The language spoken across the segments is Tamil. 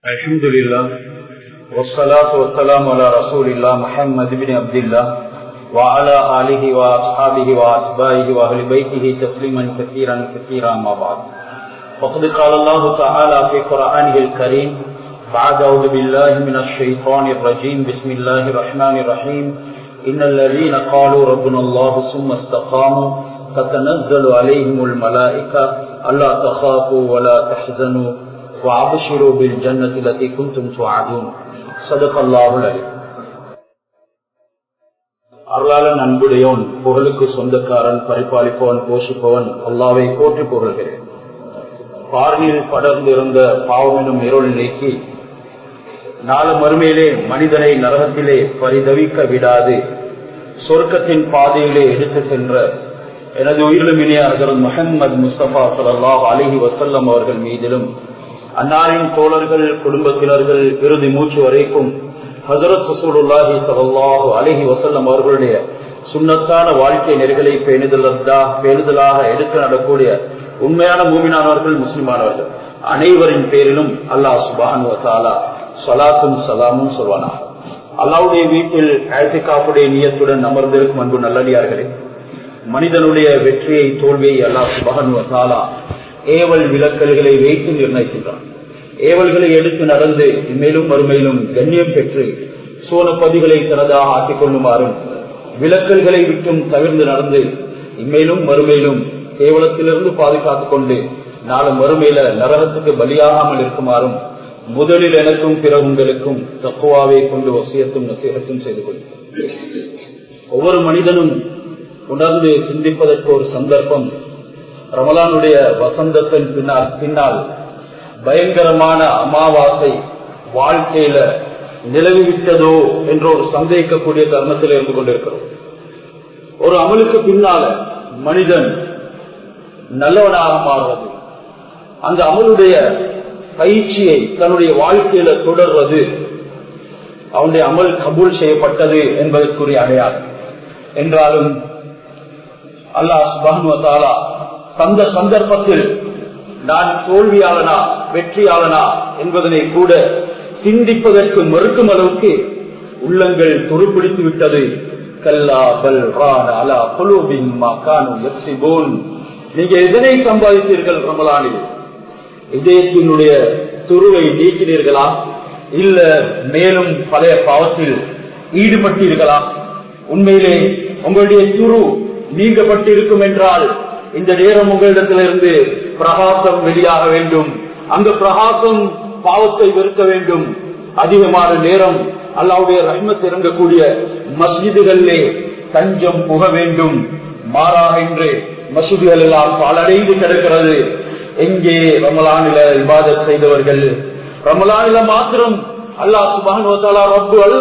الحمد لله والصلاة والسلام على رسول الله محمد بن عبد الله وعلى آله وأصحابه وأتباعه وأهل بيته تسليما كثيرا كثيرا ما بعد فقد قال الله تعالى في قرآنه الكريم بعد أعوذ بالله من الشيطان الرجيم بسم الله الرحمن الرحيم إن الذين قالوا ربنا الله ثم استقاموا تتنزل عليهم الملائكة ألا تخافوا ولا تحزنوا وابشروا بالجنة التي كنتم توعدون صدق الله العليم அருளாளன் அன்புடையோன் புகழுக்கு சொந்தக்காரன் பரிபாலிப்பவன் போஷிப்பவன் அல்லாவை போற்றி புகழ்கிறேன் பார்வையில் படர்ந்திருந்த பாவமெனும் இருள் நீக்கி நாலு மறுமையிலே மனிதனை நரகத்திலே பரிதவிக்க விடாது சொர்க்கத்தின் பாதையிலே எடுத்து சென்ற எனது உயிரிலும் இணையார்கள் முகமது முஸ்தபா சல்லாஹ் அலிஹி வசல்லம் அவர்கள் மீதிலும் அன்னாரின் தோழர்கள் குடும்பத்தினர்கள் இறுதி மூச்சு வரைக்கும் ஹசரத் சசூலுல்லாஹி சல்லாஹு அலிஹி வசல்லம் அவர்களுடைய சுண்ணத்தான வாழ்க்கை நெறிகளை பேணுதலா பேணுதலாக எடுத்து நடக்கூடிய உண்மையான மூமினானவர்கள் முஸ்லிமானவர்கள் அனைவரின் பேரிலும் அல்லாஹ் சுபான் வசாலா சலாத்தும் சலாமும் சொல்வானா அல்லாவுடைய வீட்டில் ஆழ்த்திக்காப்புடைய நீயத்துடன் அமர்ந்திருக்கும் அன்பு நல்லடியார்களே மனிதனுடைய வெற்றியை தோல்வியை அல்லாஹ் சுபான் வசாலா ஏவல் விலக்கல்களை வைத்து நிர்ணயிக்கின்றான் ஏவல்களை எடுத்து நடந்து மேலும் மறுமையிலும் கண்ணியம் பெற்று சோனப்பதிகளை தனதாக ஆக்கிக் கொள்ளுமாறும் விலக்கல்களை விட்டும் தவிர்ந்து நடந்து இம்மேலும் மறுமையிலும் கேவலத்திலிருந்து பாதுகாத்துக் கொண்டு நாலு மறுமையில நரகத்துக்கு பலியாகாமல் இருக்குமாறும் முதலில் எனக்கும் பிற உங்களுக்கும் தக்குவாவை கொண்டு வசியத்தும் நசீகத்தும் செய்து கொள்கிறேன் ஒவ்வொரு மனிதனும் உணர்ந்து சிந்திப்பதற்கு ஒரு சந்தர்ப்பம் ரமலானுடைய வசந்தத்தின் பின்னால் பின்னால் பயங்கரமான அமாவாசை வாழ்க்கையில நிலவிவிட்டதோ என்று ஒரு சந்தேகிக்கக்கூடிய தருணத்தில் இருந்து கொண்டிருக்கிறோம் ஒரு அமலுக்கு பின்னால மனிதன் நல்லவனாக மாறுவது அந்த அமலுடைய பயிற்சியை தன்னுடைய வாழ்க்கையில தொடர்வது அவனுடைய அமல் கபூல் செய்யப்பட்டது என்பதற்குரிய அடையாளம் என்றாலும் அல்லாஹ் சுபானுவத்தாலா தந்த சந்தர்ப்பத்தில் நான் தோல்வியாளனா வெற்றியாளனா என்பதனை கூட சிந்திப்பதற்கு மறுக்கும் அளவுக்கு உள்ளங்கள் துருப்பிடித்து விட்டது கல்லா பல் அலா குலூபின் நீங்க எதனை சம்பாதித்தீர்கள் ரமலானில் இதயத்தினுடைய துருவை நீக்கினீர்களா இல்ல மேலும் பழைய பாவத்தில் ஈடுபட்டீர்களா உண்மையிலே உங்களுடைய துரு நீங்கப்பட்டிருக்கும் என்றால் இந்த நேரம் உங்களிடத்திலிருந்து பிரகாசம் வெளியாக வேண்டும் அந்த பிரகாசம் பாவத்தை வெறுக்க வேண்டும் அதிகமான நேரம் அல்லாவுடைய ரஹ்மத் இறங்கக்கூடிய மஸ்ஜிதுகளிலே தஞ்சம் புக வேண்டும் மாறாக இன்று மசூதிகள் எல்லாம் பாலடைந்து கிடக்கிறது எங்கே ரமலானில விவாதம் செய்தவர்கள் ரமலானில மாத்திரம் அல்லாஹ் சுபான் ரப்பு அல்ல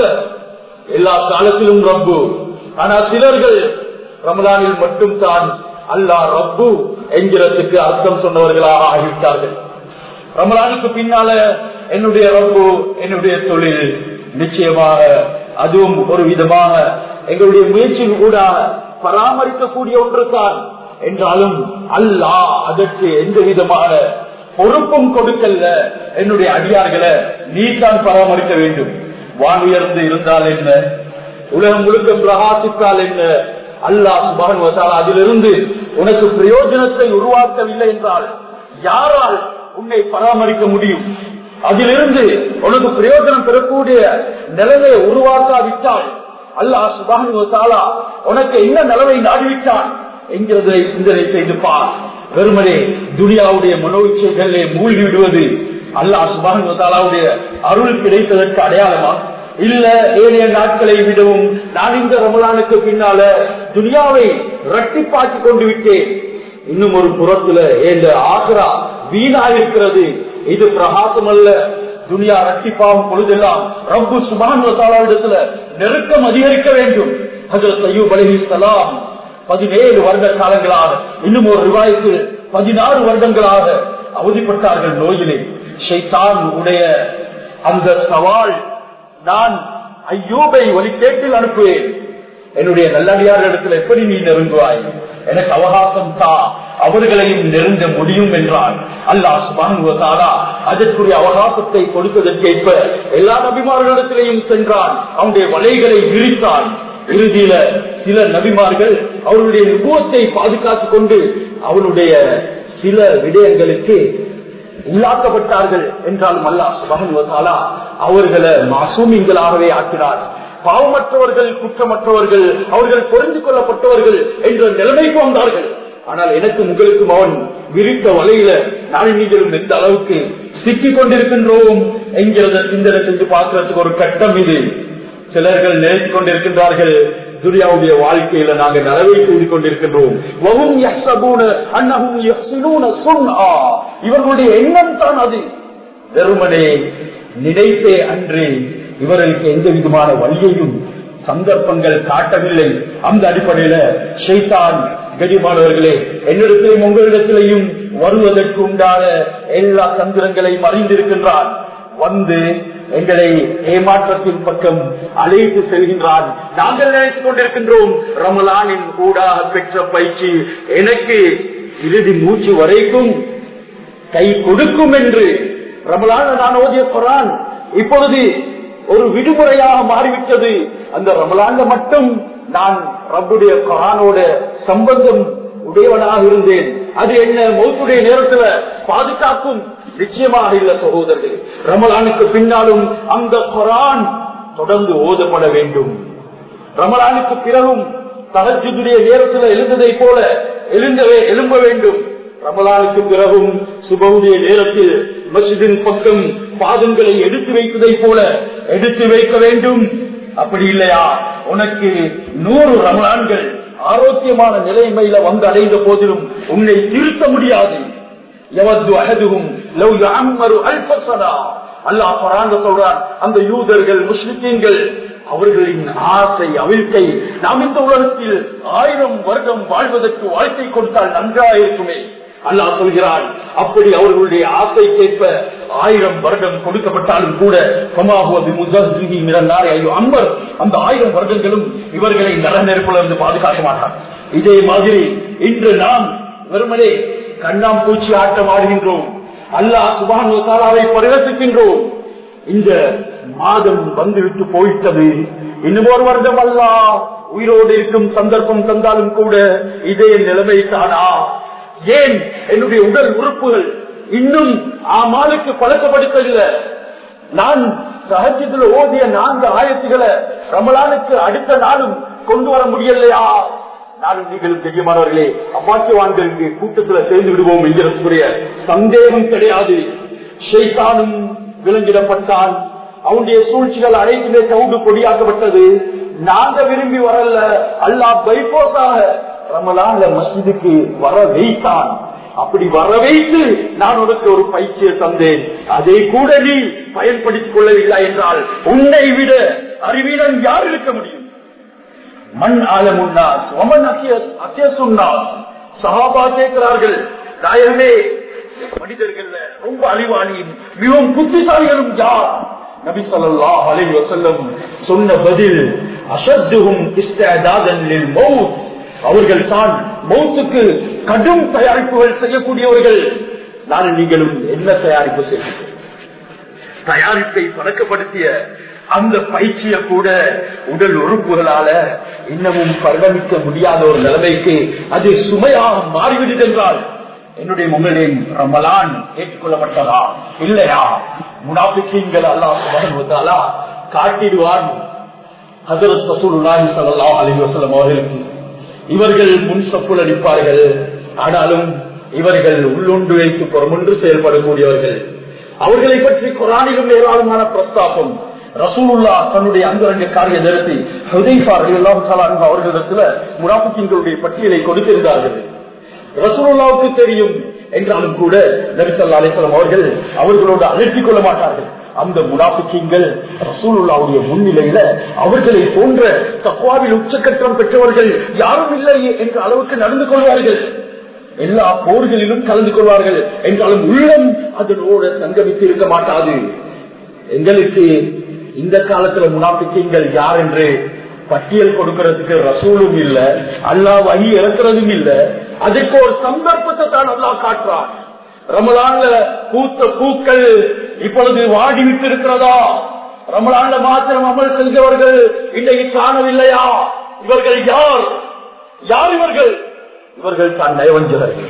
எல்லா காலத்திலும் ரப்பு ஆனா சிலர்கள் ரமலானில் மட்டும் தான் அல்லா ரப்பு என்கிறதுக்கு அர்த்தம் சொன்னவர்களாக ஆகிவிட்டார்கள் ரமலானுக்கு பின்னால என்னுடைய ரப்பு என்னுடைய தொழில் நிச்சயமாக அதுவும் ஒரு விதமாக எங்களுடைய முயற்சியில் கூட பராமரிக்கக்கூடிய ஒன்றுதான் என்றாலும் அல்லா அதற்கு எந்த விதமான பொறுப்பும் கொடுக்கல என்னுடைய அடியார்களை நீ தான் பராமரிக்க வேண்டும் வான் உயர்ந்து இருந்தால் என்ன உலகம் முழுக்க பிரகாசித்தால் என்ன அல்லாஹ் சுபான் அதிலிருந்து உனக்கு பிரயோஜனத்தை உருவாக்கவில்லை என்றால் யாரால் உன்னை பராமரிக்க முடியும் அதிலிருந்து உனக்கு பிரயோஜனம் பெறக்கூடிய நிலைமையை உருவாக்காவிட்டால் அல்லாஹ் சுபான் உனக்கு என்ன நிலைமை நாடிவிட்டான் என்கிறதை சிந்தனை செய்து பார் வெறுமனே துனியாவுடைய மனோச்சைகளிலே மூழ்கி விடுவது அல்லாஹ் சுபானுடைய அருள் கிடைத்ததற்கு அடையாளமா இல்ல ஏழைய நாட்களை விடவும் நான் இந்த ரமலானுக்கு பின்னால துனியாவை ரட்டிப்பாக்கி கொண்டு விட்டேன் இன்னும் ஒரு புறத்துல இந்த ஆக்ரா வீணா இருக்கிறது இது பிரகாசம் அல்ல துனியா ரட்டிப்பாகும் பொழுதெல்லாம் ரப்பு சுபான் இடத்துல நெருக்கம் அதிகரிக்க வேண்டும் ஹசரத் ஐயூப் அலஹி சலாம் பதினேழு வருட காலங்களாக இன்னும் ஒரு ரிவாய்க்கு பதினாறு வருடங்களாக அவதிப்பட்டார்கள் நோயிலே ஷைத்தான் உடைய அந்த சவால் நான் ஐயோபை ஒலி கேட்டில் அனுப்புவேன் என்னுடைய நல்லடியார் இடத்துல எப்படி நீ நெருங்குவாய் எனக்கு அவகாசம் தா அவர்களையும் நெருங்க முடியும் என்றால் அல்லாஹ் சுபானுவதாலா அதற்குரிய அவகாசத்தை கொடுத்ததற்கேற்ப எல்லா நபிமார்களிடத்திலையும் சென்றான் அவனுடைய வலைகளை விரித்தான் இறுதியில சில நபிமார்கள் அவருடைய நுபுவத்தை பாதுகாத்துக் கொண்டு அவருடைய சில விடயங்களுக்கு உள்ளாக்கப்பட்டார்கள் என்றாலும் அல்லா சுபகன்வதாலா அவர்களை மாசூமிங்களாகவே ஆக்கினார் பாவமற்றவர்கள் குற்றமற்றவர்கள் அவர்கள் பொருந்து கொள்ளப்பட்டவர்கள் என்ற நிலைமைக்கு வந்தார்கள் ஆனால் எனக்கும் உங்களுக்கும் அவன் விரித்த வலையில நான் நீங்களும் எந்த அளவுக்கு சிக்கிக் கொண்டிருக்கின்றோம் என்கிறத சிந்தனை செஞ்சு பார்க்கறதுக்கு ஒரு கட்டம் இது சிலர்கள் நினைத்துக் கொண்டிருக்கின்றார்கள் துரியாவுடைய வாழ்க்கையில நாங்க நலவை கூடி கொண்டிருக்கின்றோம் இவர்களுடைய எண்ணம் தான் அது வெறுமனே நினைத்தே அன்று இவர்களுக்கு எந்த விதமான வழியையும் சந்தர்ப்பங்கள் காட்டவில்லை அந்த அடிப்படையில ஷைத்தான் கடிமானவர்களே என்னிடத்திலையும் உங்களிடத்திலையும் வருவதற்கு உண்டான எல்லா தந்திரங்களையும் அறிந்திருக்கின்றான் வந்து எங்களை ஏமாற்றத்தின் பக்கம் அழைத்து செல்கின்றான் நாங்கள் நினைத்துக் கொண்டிருக்கின்றோம் ரமலானின் ஊடாக பெற்ற பயிற்சி எனக்கு இறுதி மூச்சு வரைக்கும் கை கொடுக்கும் என்று ரமலான் நான் ஓதிய குரான் இப்பொழுது ஒரு விடுமுறையாக மாறிவிட்டது அந்த ரமலான்ல மட்டும் நான் ரப்புடைய குரானோட சம்பந்தம் உடையவனாக இருந்தேன் அது என்ன மௌத்துடைய நேரத்துல பாதுகாக்கும் நிச்சயமாக இல்ல சகோதரர்கள் ரமலானுக்கு பின்னாலும் அந்த குரான் தொடர்ந்து ஓதப்பட வேண்டும் ரமலானுக்கு பிறகும் தகஜுடைய நேரத்தில் எழுந்ததை போல எழுந்தவே எழும்ப வேண்டும் ரமலானுக்கு பிறகும் சுபவுடைய நேரத்தில் மசிதின் பக்கம் பாதங்களை எடுத்து வைத்ததை போல எடுத்து வைக்க வேண்டும் அப்படி இல்லையா உனக்கு நூறு ரமலான்கள் ஆரோக்கியமான நிலைமையில வந்து அடைந்த போதிலும் உன்னை திருத்த முடியாது அல்லாஹ் பராங்க சொல்றான் அந்த யூதர்கள் முஸ்லிம்கள் அவர்களின் ஆசை அவிழ்க்கை நாம் இந்த உலகத்தில் ஆயிரம் வருடம் வாழ்வதற்கு வாழ்க்கை கொடுத்தால் நன்றாயிருக்குமே அல்லாஹ் சொல்கிறான் அப்படி அவர்களுடைய ஆசைக்கேற்ப ஆயிரம் வருடம் கொடுக்கப்பட்டாலும் கூட அன்பர் அந்த ஆயிரம் வருடங்களும் இவர்களை நல நெருப்பிலிருந்து பாதுகாக்க மாட்டார் இதே மாதிரி இன்று நாம் வெறுமனே கண்ணாம்பூச்சி ஆட்டம் ஆடுகின்றோம் அல்லாஹ் சுபானுவை பரிவசிக்கின்றோம் இந்த மாதம் வந்துவிட்டு போயிட்டது இன்னும் ஒரு வருடம் அல்லா உயிரோடு இருக்கும் சந்தர்ப்பம் தந்தாலும் கூட இதே நிலைமை தானா ஏன் என்னுடைய உடல் உறுப்புகள் இன்னும் ஆமாளுக்கு பழக்கப்படுத்தவில்லை நான் சகஜத்தில் ஓதிய நான்கு ஆயத்துகளை ரமலானுக்கு அடுத்த நாளும் கொண்டு வர முடியலையா நானும் நீங்களும் தெரியுமானவர்களே அப்பாக்கியவான்களுக்கு கூட்டத்தில் சேர்ந்து விடுவோம் என்கிற சந்தேகம் கிடையாது ஷெய்தானும் விலங்கிடப்பட்டான் அவனுடைய சூழ்ச்சிகள் அனைத்துமே சவுண்டு கொடியாக்கப்பட்டது நாங்க விரும்பி வரல அல்லா பைபோஸாக ரமலான்ல மஸ்ஜிதுக்கு வர வைத்தான் அப்படி வர வைத்து நான் உனக்கு ஒரு பயிற்சியை தந்தேன் அதை கூட நீ பயன்படுத்திக் கொள்ளவில்லை என்றால் உன்னை விட அறிவீடன் யார் இருக்க முடியும் மண் ஆலமுன்னா சோமன் அத்தியசுன்னா சகாபா கேட்கிறார்கள் தாயமே மனிதர்கள் ரொம்ப அறிவாளியும் மிகவும் புத்திசாலிகளும் யார் நபி சொல்லா அலி வசல்லம் சொன்ன பதில் அசத்துகும் அவர்கள் தான் மௌத்துக்கு கடும் தயாரிப்புகள் செய்யக்கூடியவர்கள் நான் நீங்களும் என்ன தயாரிப்பு செய்கிறோம் தயாரிப்பை பழக்கப்படுத்திய அந்த பயிற்சியை கூட உடல் உறுப்புகளால இன்னமும் பரிணமிக்க முடியாத ஒரு நிலைமைக்கு அது சுமையாக மாறிவிடுது என்றால் என்னுடைய முன்னிலையும் ரமலான் ஏற்றுக்கொள்ளப்பட்டதா இல்லையா முனாபிக்கீங்கள் அல்லா சுபகன்வத்தாலா காட்டிடுவான் ஹசரத் ரசூலுல்லாஹி ஸல்லல்லாஹு அலைஹி வஸல்லம் அவர்களுக்கு இவர்கள் முன் சப்புல் அடிப்பார்கள் ஆனாலும் இவர்கள் உள்ளுண்டு வைத்து புறமுன்று செயல்படக்கூடியவர்கள் அவர்களை பற்றி குரானிலும் ஏராளமான பிரஸ்தாபம் ரசூலுல்லா தன்னுடைய அந்தரங்க காரிய தரிசி ஹுதைஃபா ரலியல்லாஹு தஆலா அன்ஹு அவர்களிடத்துல முனாஃபிக்கீன்களுடைய பட்டியலை கொடுத்திருந்தார்கள் ரசூலுல்லாவுக்கு தெரியும் என்றாலும் கூட நபிசல்லா அலிஸ்லாம் அவர்கள் அவர்களோடு அலட்டிக் கொள்ள மாட்டார்கள் அந்த முனாபிக்கீங்கள் ரசூலுல்லாவுடைய முன்னிலையில அவர்களை போன்ற தக்குவாவில் உச்சக்கட்டம் பெற்றவர்கள் யாரும் இல்லை என்ற அளவுக்கு நடந்து கொள்வார்கள் எல்லா போர்களிலும் கலந்து கொள்வார்கள் என்றாலும் உள்ளம் அதனோடு சங்கமித்து இருக்க மாட்டாது எங்களுக்கு இந்த காலத்துல முனாபிக்கீங்கள் யார் என்று பட்டியல் கொடுக்கறதுக்கு ரசூலும் இல்ல அல்லா வகி இறக்குறதும் இல்ல அதுக்கு ஒரு சந்தர்ப்பத்தை தான் நல்லா காட்டுறான் ரமலான்ல பூத்த பூக்கள் இப்பொழுது வாடி விட்டு இருக்கிறதா ரமலான்ல மாத்திரம் அமல் செஞ்சவர்கள் இன்றைக்கு காணவில்லையா இவர்கள் யார் யார் இவர்கள் இவர்கள் தான் நயவஞ்சகர்கள்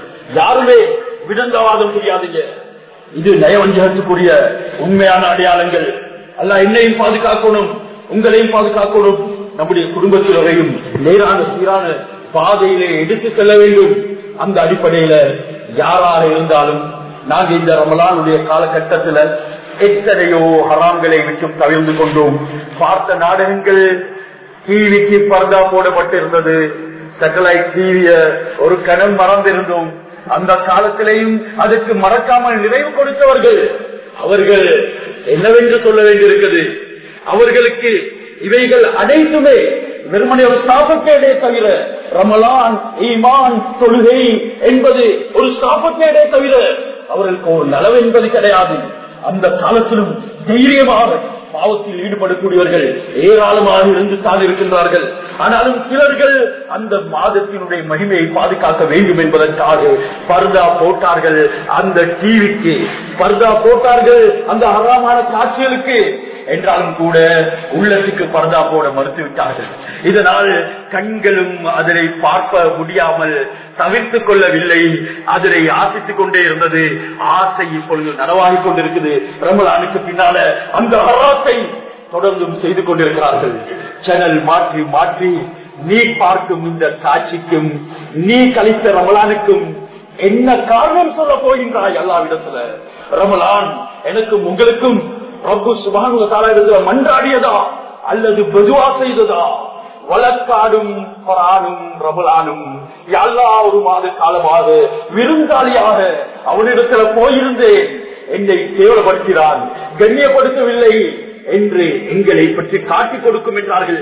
யாருமே விடந்தவாதம் புரியாதீங்க இது நயவஞ்சகத்துக்குரிய உண்மையான அடையாளங்கள் அல்ல என்னையும் பாதுகாக்கணும் உங்களையும் பாதுகாக்கணும் நம்முடைய குடும்பத்தினரையும் நேரான சீரான பாதையிலே எடுத்து செல்ல வேண்டும் அந்த அடிப்படையில யாராக இருந்தாலும் நாங்க இந்த ரமலானுடைய காலகட்டத்தில் எத்தனையோ ஹராம்களை விட்டும் தவிர்ந்து கொண்டோம் பார்த்த நாடகங்கள் டிவிக்கு பர்தா போடப்பட்டிருந்தது சேட்டலைட் டிவிய ஒரு கணம் மறந்திருந்தோம் அந்த காலத்திலேயும் அதுக்கு மறக்காமல் நிறைவு கொடுத்தவர்கள் அவர்கள் என்னவென்று சொல்ல வேண்டியிருக்கிறது அவர்களுக்கு இவைகள் அனைத்துமே வெறுமனே ஒரு சாபக்கேடே தவிர ரமலான் ஈமான் தொழுகை என்பது ஒரு சாபக்கேடே தவிர அவர்களுக்கு ஒரு நலவு என்பது கிடையாது அந்த காலத்திலும் தைரியமாக பாவத்தில் ஈடுபடக்கூடியவர்கள் ஏராளமாக இருந்து தான் இருக்கின்றார்கள் ஆனாலும் சிலர்கள் அந்த மாதத்தினுடைய மகிமையை பாதுகாக்க வேண்டும் என்பதற்காக பர்தா போட்டார்கள் அந்த டிவிக்கு பர்தா போட்டார்கள் அந்த அறாமான காட்சிகளுக்கு என்றாலும் கூட உள்ளத்துக்கு பர்தா போட மறுத்து விட்டார்கள் இதனால் கண்களும் அதனை பார்க்க முடியாமல் தவிர்த்துக் கொள்ளவில்லை அதனை ஆசித்துக் கொண்டே இருந்தது ஆசை இப்பொழுது நனவாகிக் கொண்டிருக்குது ரமலானுக்கு பின்னால அந்த அராத்தை தொடர்ந்தும் செய்து கொண்டிருக்கிறார்கள் சேனல் மாற்றி மாற்றி நீ பார்க்கும் இந்த காட்சிக்கும் நீ கழித்த ரமலானுக்கும் என்ன காரணம் சொல்ல போகின்றாய் எல்லாவிடத்துல ரமலான் எனக்கும் உங்களுக்கும் ரப்பு சுபானுவத்தால மன்றாடியதா அல்லது பெதுவா செய்ததா வழக்காடும் கொரானும் ரமலானும் எல்லா ஒரு மாத காலமாக விருந்தாளியாக அவனிடத்துல போயிருந்தேன் என்னை கேவலப்படுத்தினான் கண்ணியப்படுத்தவில்லை என்று எங்களை பற்றி காட்டிக் கொடுக்கும் என்றார்கள்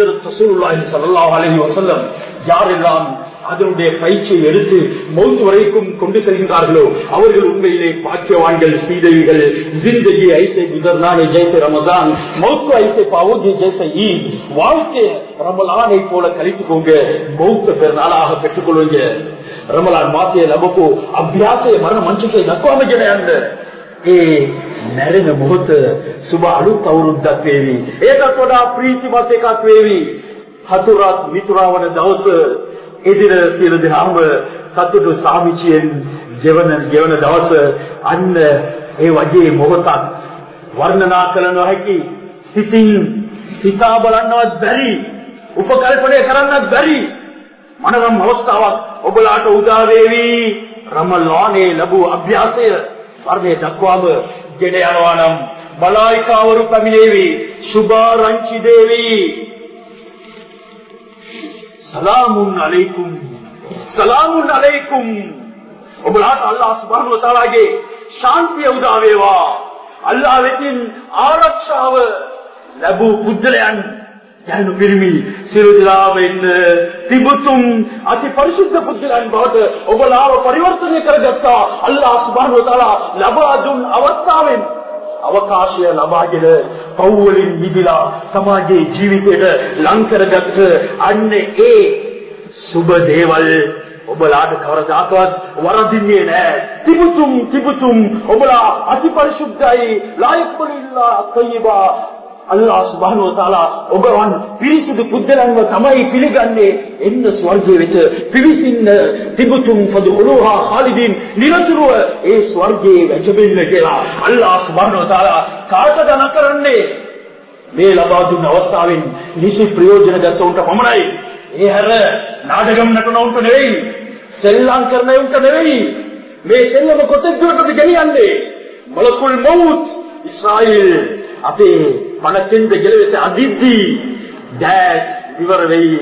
வசல்லம் யாரெல்லாம் அதனுடைய பயிற்சியை எடுத்து மௌத்து வரைக்கும் கொண்டு செல்கின்றார்களோ அவர்கள் உண்மையிலே பாக்கியவான்கள் சீதைகள் ஜிந்தகி ஐசை குதர்னானே ஜெயசை ரமதான் மௌத்து ஐசை பாவோஜி ஜெயசை ஈ வாழ்க்கை ரமலானை போல கழித்துக்கோங்க மௌத்த பெருநாளாக பெற்றுக் கொள்வீங்க ரமலான் மாத்திய லபக்கு அபியாச மரண மனுஷத்தை நக்குவாம ஜனையாங்க ඒ නැරෙන මොහොත සුබ අලුත් අවුරුද්දක් වේවි. ඒකත් වඩා ප්‍රීතිමත් එකක් වේවි. හතුරත් මිතුරාවන දවස එදින සියලු දෙනාම සතුටු සාමිචියෙන් ජීවන ජීවන දවස අන්න ඒ වගේ මොහොතක් වර්ණනා කළ නොහැකි සිතින් සිතා බලන්නවත් බැරි උපකල්පනය කරන්නත් බැරි මනරම් අවස්ථාවක් ඔබලාට උදා වේවි රමලානේ ලැබූ අභ්‍යාසය වර්ණය දක්වාම ගෙන යනවා නම් මලායිකාවරු පැමිණේවි සුභාරංචි දේවි සලාමුන් අලයිකුම් සලාමුන් අලයිකුම් ඔබලාට අල්ලාහ් සුබ්හානහු වතාලාගේ ශාන්තිය උදා වේවා අල්ලාහ් වෙතින් ආරක්ෂාව ලැබූ පුද්ගලයන් යනු පිරිමි සියලු දෙනාම ඉන්න තිබුතුම් අති පරිශුද්ධ පුද්ගලයන් බවට ඔබලාව පරිවර්තනය කරගත්තා අල්ලාහ් සුබ්හානහු වතාලා ලබා දුන් අවස්ථාවෙන් අවකාශය ලබාගෙන පව්වලින් මිදිලා සමාජයේ ජීවිතයට ලං කරගත්ත අන්න ඒ සුබ දේවල් ඔබලාට කවරදාකවත් වරදින්නේ නැහැ තිබුතුම් තිබුතුම් ඔබලා අති පරිශුද්ධයි ලායක්බලිල්ලා තයිබා අල්ලා සුබහනුව තාලා ඔබවන් පිරිසිදු පුද්ගලන්ව තමයි පිළිගන්නේ එන්න ස්වර්ගයේ වෙත පිවිසින්න තිබුතුම් ෆදුරුහා ખાලිදින් නිරතුරුව ඒ ස්වර්ගයේ වැජබෙන්න කියලා අල්ලා සුබහනුව තාලා කාටද කරන්නේ මේ ලබා දුන්න අවස්ථාවෙන් නිසි ප්‍රයෝජන ගත උන්ට පමණයි ඒ හැර නාටකම් නටන උන්ට නෙවෙයි සෙල්ලම් කරන උන්ට නෙවෙයි මේ සෙල්ලම කොතෙක් දුරටද ගෙනියන්නේ මලකුල් මවුත් ඉස්රායිල් අපේ පණචෙන්ද ගෙලවෙත අදිද්දී දැස් ඉවර වෙයි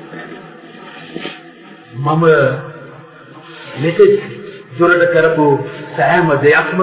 මම මෙතෙක් දුරට කරපු සෑම දෙයක්ම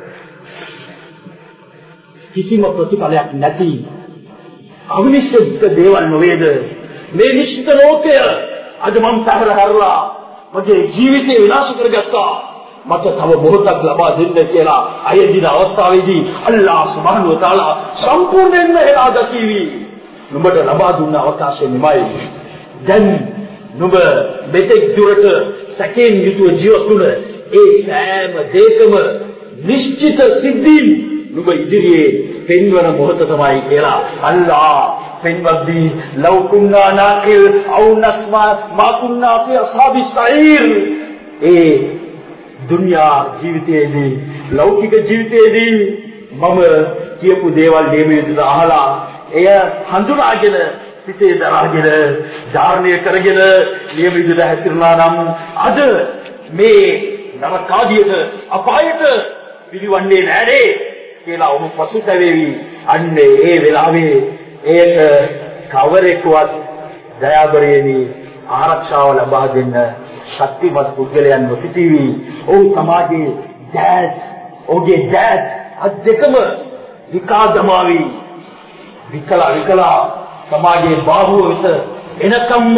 කිසිම ප්‍රතිඵලයක් නැති අවිනිශ්චිත දේවල් නොවේද මේ නිශ්චිත ලෝකය අද මම පැහැර හැරලා මගේ ජීවිතය විනාශ කරගත්තා මට තව මොහොතක් ලබා දෙන්න කියලා අයදින අවස්ථාවේදී අල්ලා සුබ්හානහු වතාලා සම්පූර්ණයෙන්ම එලා දකීවි නුඹට ලබා දුන්න අවකාශය නිමයි දැන් නුඹ මෙතෙක් දුරට සැකයෙන් යුතුව ජීවත් වුණ ඒ සෑම දෙයකම නිශ්චිත සිද්ධීන් නුඹ ඉදිරියේ පෙන්වන මොහොත තමයි කියලා අල්ලා පෙන්වද්දී ලව් කුන්නා නාකිල් අව් නස්මා මා කුන්නා ෆි අස්හාබි සයිර් ඒ දුන්යා ජීවිතයේදී ලෞකික ජීවිතයේදී මම කියපු දේවල් නියමිතව අහලා එය හඳුනාගෙන සිතේ දරාගෙන ධාරණය කරගෙන නියමිතව හැසිරලා නම් අද මේ නරකාදියට අපායට පිළිවන්නේ නෑනේ කියලා ඔහු පසුතැවෙවි අන්න ඒ වෙලාවේ ඒක කවරෙකුවත් දයාබරයෙනි ආරක්ෂාව ලබා දෙන්න ශක්තිමත් පුද්ගලයන් නොසිටීවි ඔහු සමාජයේ දැත් ඔහුගේ දැත් අත් දෙකම විකා දමාවි විකලා විකලා සමාජයේ බාහුව වෙත එනකම්ම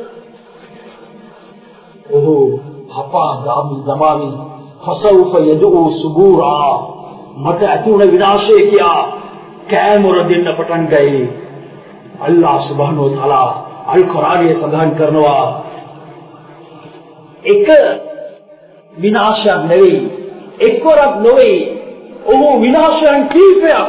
ඔහු හපා ගාමි දමාවි හසවුප යදූ සුබූරා මට ඇති වුණ විනාශය කියා කෑමොර දෙන්න පටන් ගයි අල්ලා සුබානෝ තලා අල් කොරානිය සඳහන් කරනවා එක විනාශයක් නෙවෙයි එක්වරක් නොවේ ඔහු විනාශයන් කීපයක්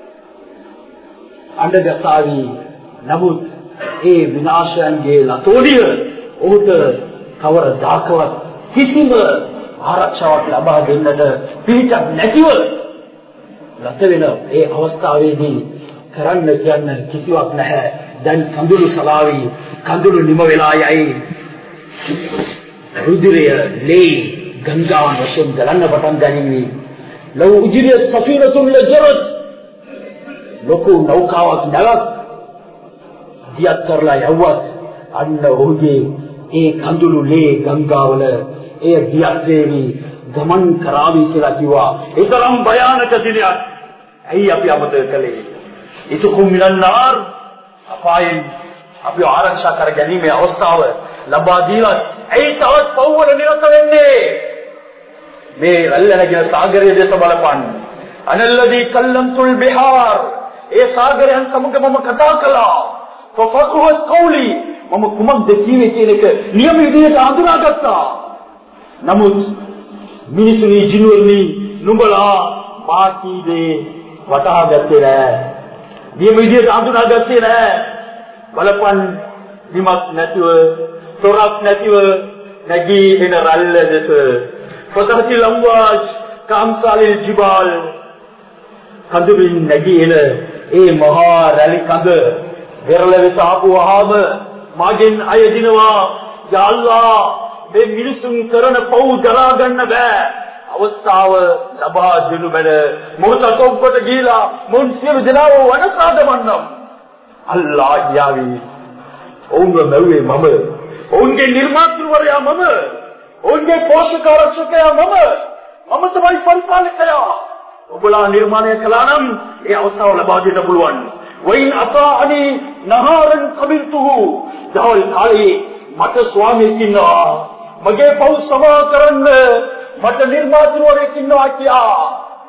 අඬගසාවි නමුත් ඒ විනාශයන්ගේ ලතෝඩිය ඔහුට කවර දාකවත් කිසිම ආරක්ෂාවක් ලබා දෙන්නට පිළිටක් නැතිව ලත වෙන ඒ අවස්ථාවේදී කරන්න කියන්න කිසිවක් නැහැ දැන් කඳුළු සලාවි කඳුළු නිම වෙලා යයි රුධිරය ලේ ගංගාවන් වශයෙන් ගලන්න පටන් ගනිමි ලව උජිරිය සෆීනතුන් ලජරත් ලොකු නෞකාවක් නැවක් දියත් කරලා යව්වත් අන්න ඔහුගේ ඒ කඳුළු ලේ ගංගාවල එය දියත් වේවි ගමන් කරાવી කියලා කිව්වා ඒ තරම් භයානක දිනයක් ඇයි අපි අමතක කළේ ඉතුකුම් මිනන්නාර් අපායෙන් අපි ආරක්ෂා කර ගැනීමේ අවස්ථාව ලබා දීලා ඇයි තවත් පව්වල නිරත වෙන්නේ මේ රැල්ලනගෙන සාගරය දෙස බලපන් අනල්ලදී කල්ලම්තුල් බිහාර් ඒ සාගරයන් සමග මම කතා කළා ෆෆකුවත් කෞලි මම කුමක්ද කීවේ කියන එක නියම විදිහට හඳුනාගත්තා නමුත් මිනිසුනි ජිනුවනි නුඹලා මා කී දේ වටහා ගත්තේ නෑ නියම විදිහට හඳුනාගත්තේ නෑ බලපන් නිමක් නැතිව තොරක් නැතිව නැගී එන රල්ල දෙස ෆසහති ලම්වාජ් කාම්සාලිල් ජිබාල් කඳුලින් නැගී එන ඒ මහා රැලි කඳ වෙරළ වෙස ආපු වහාම මාගෙන් අයදිනවා යා අල්ලා මේ මිනිසුන් කරන පව් දරා ගන්න බෑ අවස්ථාව ලබා දෙනු බැල මොහොතක් ඔබට ගිහිලා මුන් සියලු දෙනාව වනසා දමන්නම් අල්ලා යාවි ඔවුන්ව මැව්වේ මම ඔවුන්ගේ නිර්මාතෘවරයා මම ඔවුන්ගේ පෝෂකාරක්ෂකයා මම මම තමයි පරිපාලකයා ඔබලා නිර්මාණය කළා නම් ඒ අවස්ථාව ලබා දෙන්න පුළුවන් වයින් අතානි නහරන් කබිල්තුහු දවල් කාලේ මට ස්වාමීන් ඉන්නවා මගේ පව් සමා කරන්න මට නිර්මාතෘවරයෙක් ඉන්නවා කියා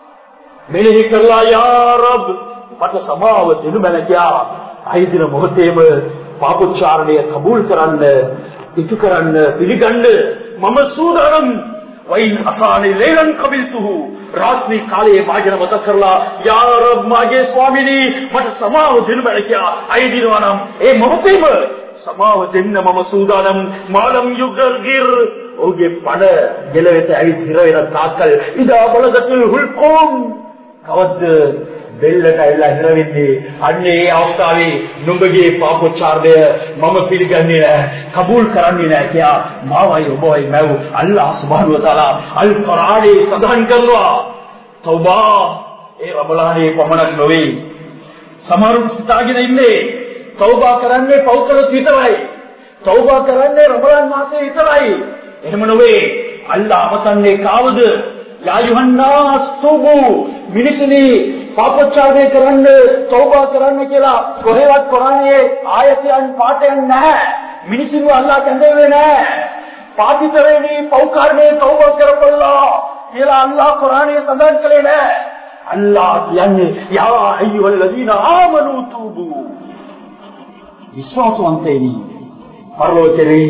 මෙනෙහි කරලා යා රබ් මට සමාව දෙනු බැල කියා අයිදින මොහොතේම පාපොච්චාරණය කබූල් කරන්න ඉටු කරන්න පිළිගන්න මම සූදානම් වයින් අසානේ ලේලන් කබිල්තුහු රාත්‍රී කාලයේ වාජන මත කරලා යා රබ් මාගේ ස්වාමිනී මට සමාව දෙනු බැල කියා අයිදිනවා නම් ඒ මොහොතේම සමාව දෙන්න මම සූදානම් මාලම් යුගල්ගිර් ඔහුගේ පඩ ගෙලවෙත ඇවිත් හිර වෙන තාක්කල් ඉදා බලගතුල් හුල්කෝම් කවද්ද බෙල්ලට ඇවිල්ලා හිර වෙන්නේ අන්නේ ඒ අවස්ථාවේ නුඹගේ පාපොච්චාරණය මම පිළිගන්නේ නැහැ කබූල් කරන්නේ නැහැ කියා මාවයි ඔබයි මැව් අල්ලාහ් සුබ්හානහු වතාලා අල් කුර්ආනයේ සඳහන් කරනවා තෞබා ඒ රමලානේ පමණක් නොවේ සමහරුන් සිතාගෙන ඉන්නේ තෞබා කරන්නේ පව් කළොත් විතරයි තෞබා කරන්නේ රමලාන් මාසයේ විතරයි එහෙම නොවේ අල්ලා අමතන්නේ කාවද යායුහන්නාස් තුබු මිනිසුනි පාපොච්චාරණය කරන්න තෞබා කරන්න කියලා කොහෙවත් කොරානේ ආයතයන් පාඨයන් නැහැ මිනිසුන්ව අල්ලා කැඳෙන්නේ නැහැ පාපිතරේනි පෞකාරණේ තෞබා කරපල්ලා කියලා අල්ලා කොරානේ සඳහන් කළේ නැහැ අල්ලා කියන්නේ යා අයියුහල් ලදීන ආමනු තුබු විශ්වාසවන්තයනි පරලෝකෙරේ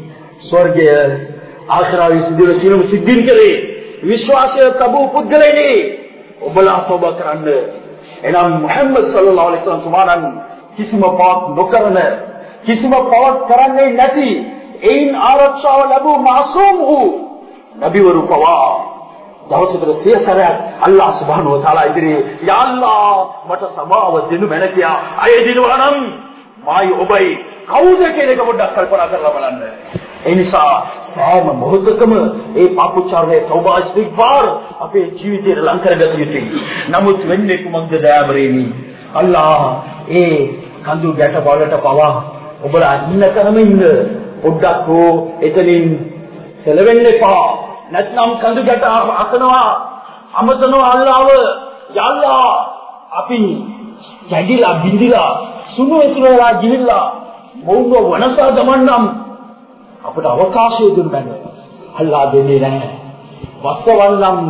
ස්වර්ගය ආශ්‍රාවී සිදුවන සියලුම සිද්ධීන් කෙරේ විශ්වාසය තබූ පුද්ගලයනි ඔබලා තෝබා කරන්න එනම් මුහම්මද් සල්ලල්ලාහු අලයිහි වසල්ලම් තුමාණන් කිසිම පවක් නොකරන කිසිම පවක් කරන්නේ නැති එයින් ආරක්ෂාව ලැබූ මාසූම් වූ නබිවරු පවා දවසකට සිය සැරයක් අල්ලාහ් සුබ්හානහු වතාලා ඉදිරියේ යා අල්ලාහ් මට සමාව දෙනු මැන කියා අය දිනවනම් මායි ඔබයි කවුද කියන එක පොඩ්ඩක් කල්පනා කරලා බලන්න. ඒ නිසා සෑම මොහොතකම ඒ පාපුච්චාරණය තෞබා ඉස්තිග්ෆාර් අපේ ජීවිතයට ලං කරගත යුතුයි. නමුත් වෙන්නේ කුමක්ද දයාබරේනි? අල්ලාහ් ඒ කඳු ගැට වලට පවා ඔබලා ඉන්න කරම ඉන්න පොඩ්ඩක් හෝ එතනින් සැලවෙන්න එපා. නැත්නම් කඳු ගැට අසනවා අමතනවා අල්ලාව යල්ලා අපි කැඩිලා බිඳිලා සුණු එසුනලා ගිවිලා මොවුන්ව වනසා දමන්නම් අපට අවකාශය දුන්න බෑ අල්ලා දෙන්නේ නැහැ වස්සවන්නම්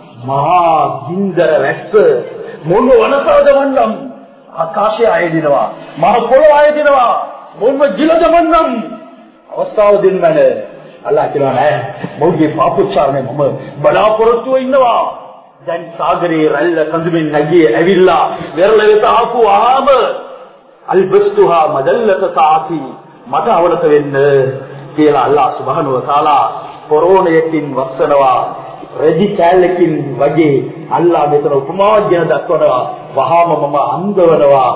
මහා ගින්දර වැස්ස මොවුන්ව වනසා දමන්නම් ආකාශය ආයදිනවා මහ පොළොව ආයදිනවා මොවුන්ව ගිල දමන්නම් අවස්ථාව දෙන්න බෑ අල්ලා කියනවා නෑ මොවුන්ගේ පාපුච්චාරණය මම බලාපොරොත්තුව ඉන්නවා දැන් සාගරයේ රැල්ල කඳුමින් නැගී ඇවිල්ලා වෙරළ වෙත ආපු ආම අල්බස්තුහා මදල්ලත තාති මට අවනත වෙන්න කියලා අල්ලා සුබහනුව තාලා කොරෝනයකින් වස්සනවා රෙදි කෑල්ලකින් වගේ අල්ලා මෙතන උපමාවක් ගැන දක්වනවා වහාම මම අන්දවනවා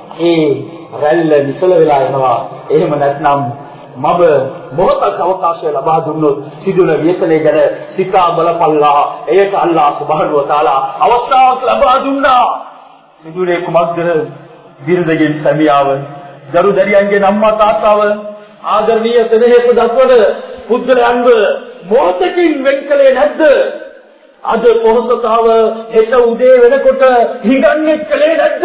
ඒ රැල්ල නිසල වෙලා යනවා එහෙම නැත්නම් මම මොහොතක් අවකාශය ලබා දුන්නොත් සිදුවන ව්‍යසනය ගැන සිතා බලපල්ලා ඒක අල්ලා සුබහනුව තාලා අවස්ථාවක් ලබා දුන්නා සිදුවනේ කුමක්ද බිරිඳගෙන් සැමියාව දරු දැරියන්ගේ අම්මා තාත්තාව ආදරණීය සෙනෙහස දක්වන පුද්ගලයන්ව මොහොතකින් වෙන් කළේ නැද්ද අද පොහොසතාව හෙට උදේ වෙනකොට හිඟන්නේ කළේ නැද්ද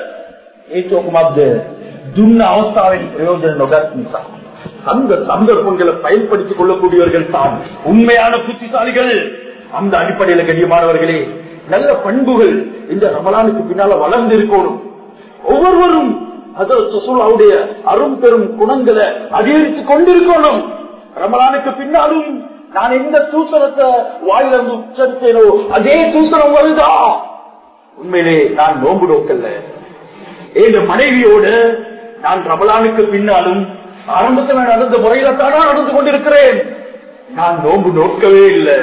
ඒක කුමක්ද දුන්න අවස්ථාවෙන් ප්‍රයෝජන නොගත් නිසා அந்த சந்தர்ப்பங்களை பயன்படுத்திக் கொள்ளக்கூடியவர்கள் தான் உண்மையான புத்திசாலிகள் அந்த அடிப்படையில கண்ணியமானவர்களே நல்ல பண்புகள் இந்த ரமலானுக்கு பின்னால வளர்ந்து இருக்கணும் ஒவ்வொருவரும் அவருடைய அரும் பெரும் குணங்களை அதிகரித்துக் கொண்டிருக்கணும் ரமலானுக்கு பின்னாலும் நான் எந்த தூசணத்தை வாயிலிருந்து உச்சரித்தேனோ அதே தூசணம் வருதா உண்மையிலே நான் நோம்பு நோக்கல்ல எங்க மனைவியோடு நான் ரமலானுக்கு பின்னாலும் ஆரம்பத்தில் நடந்த முறையில தானா நடந்து கொண்டிருக்கிறேன் நான் நோம்பு நோக்கவே இல்லை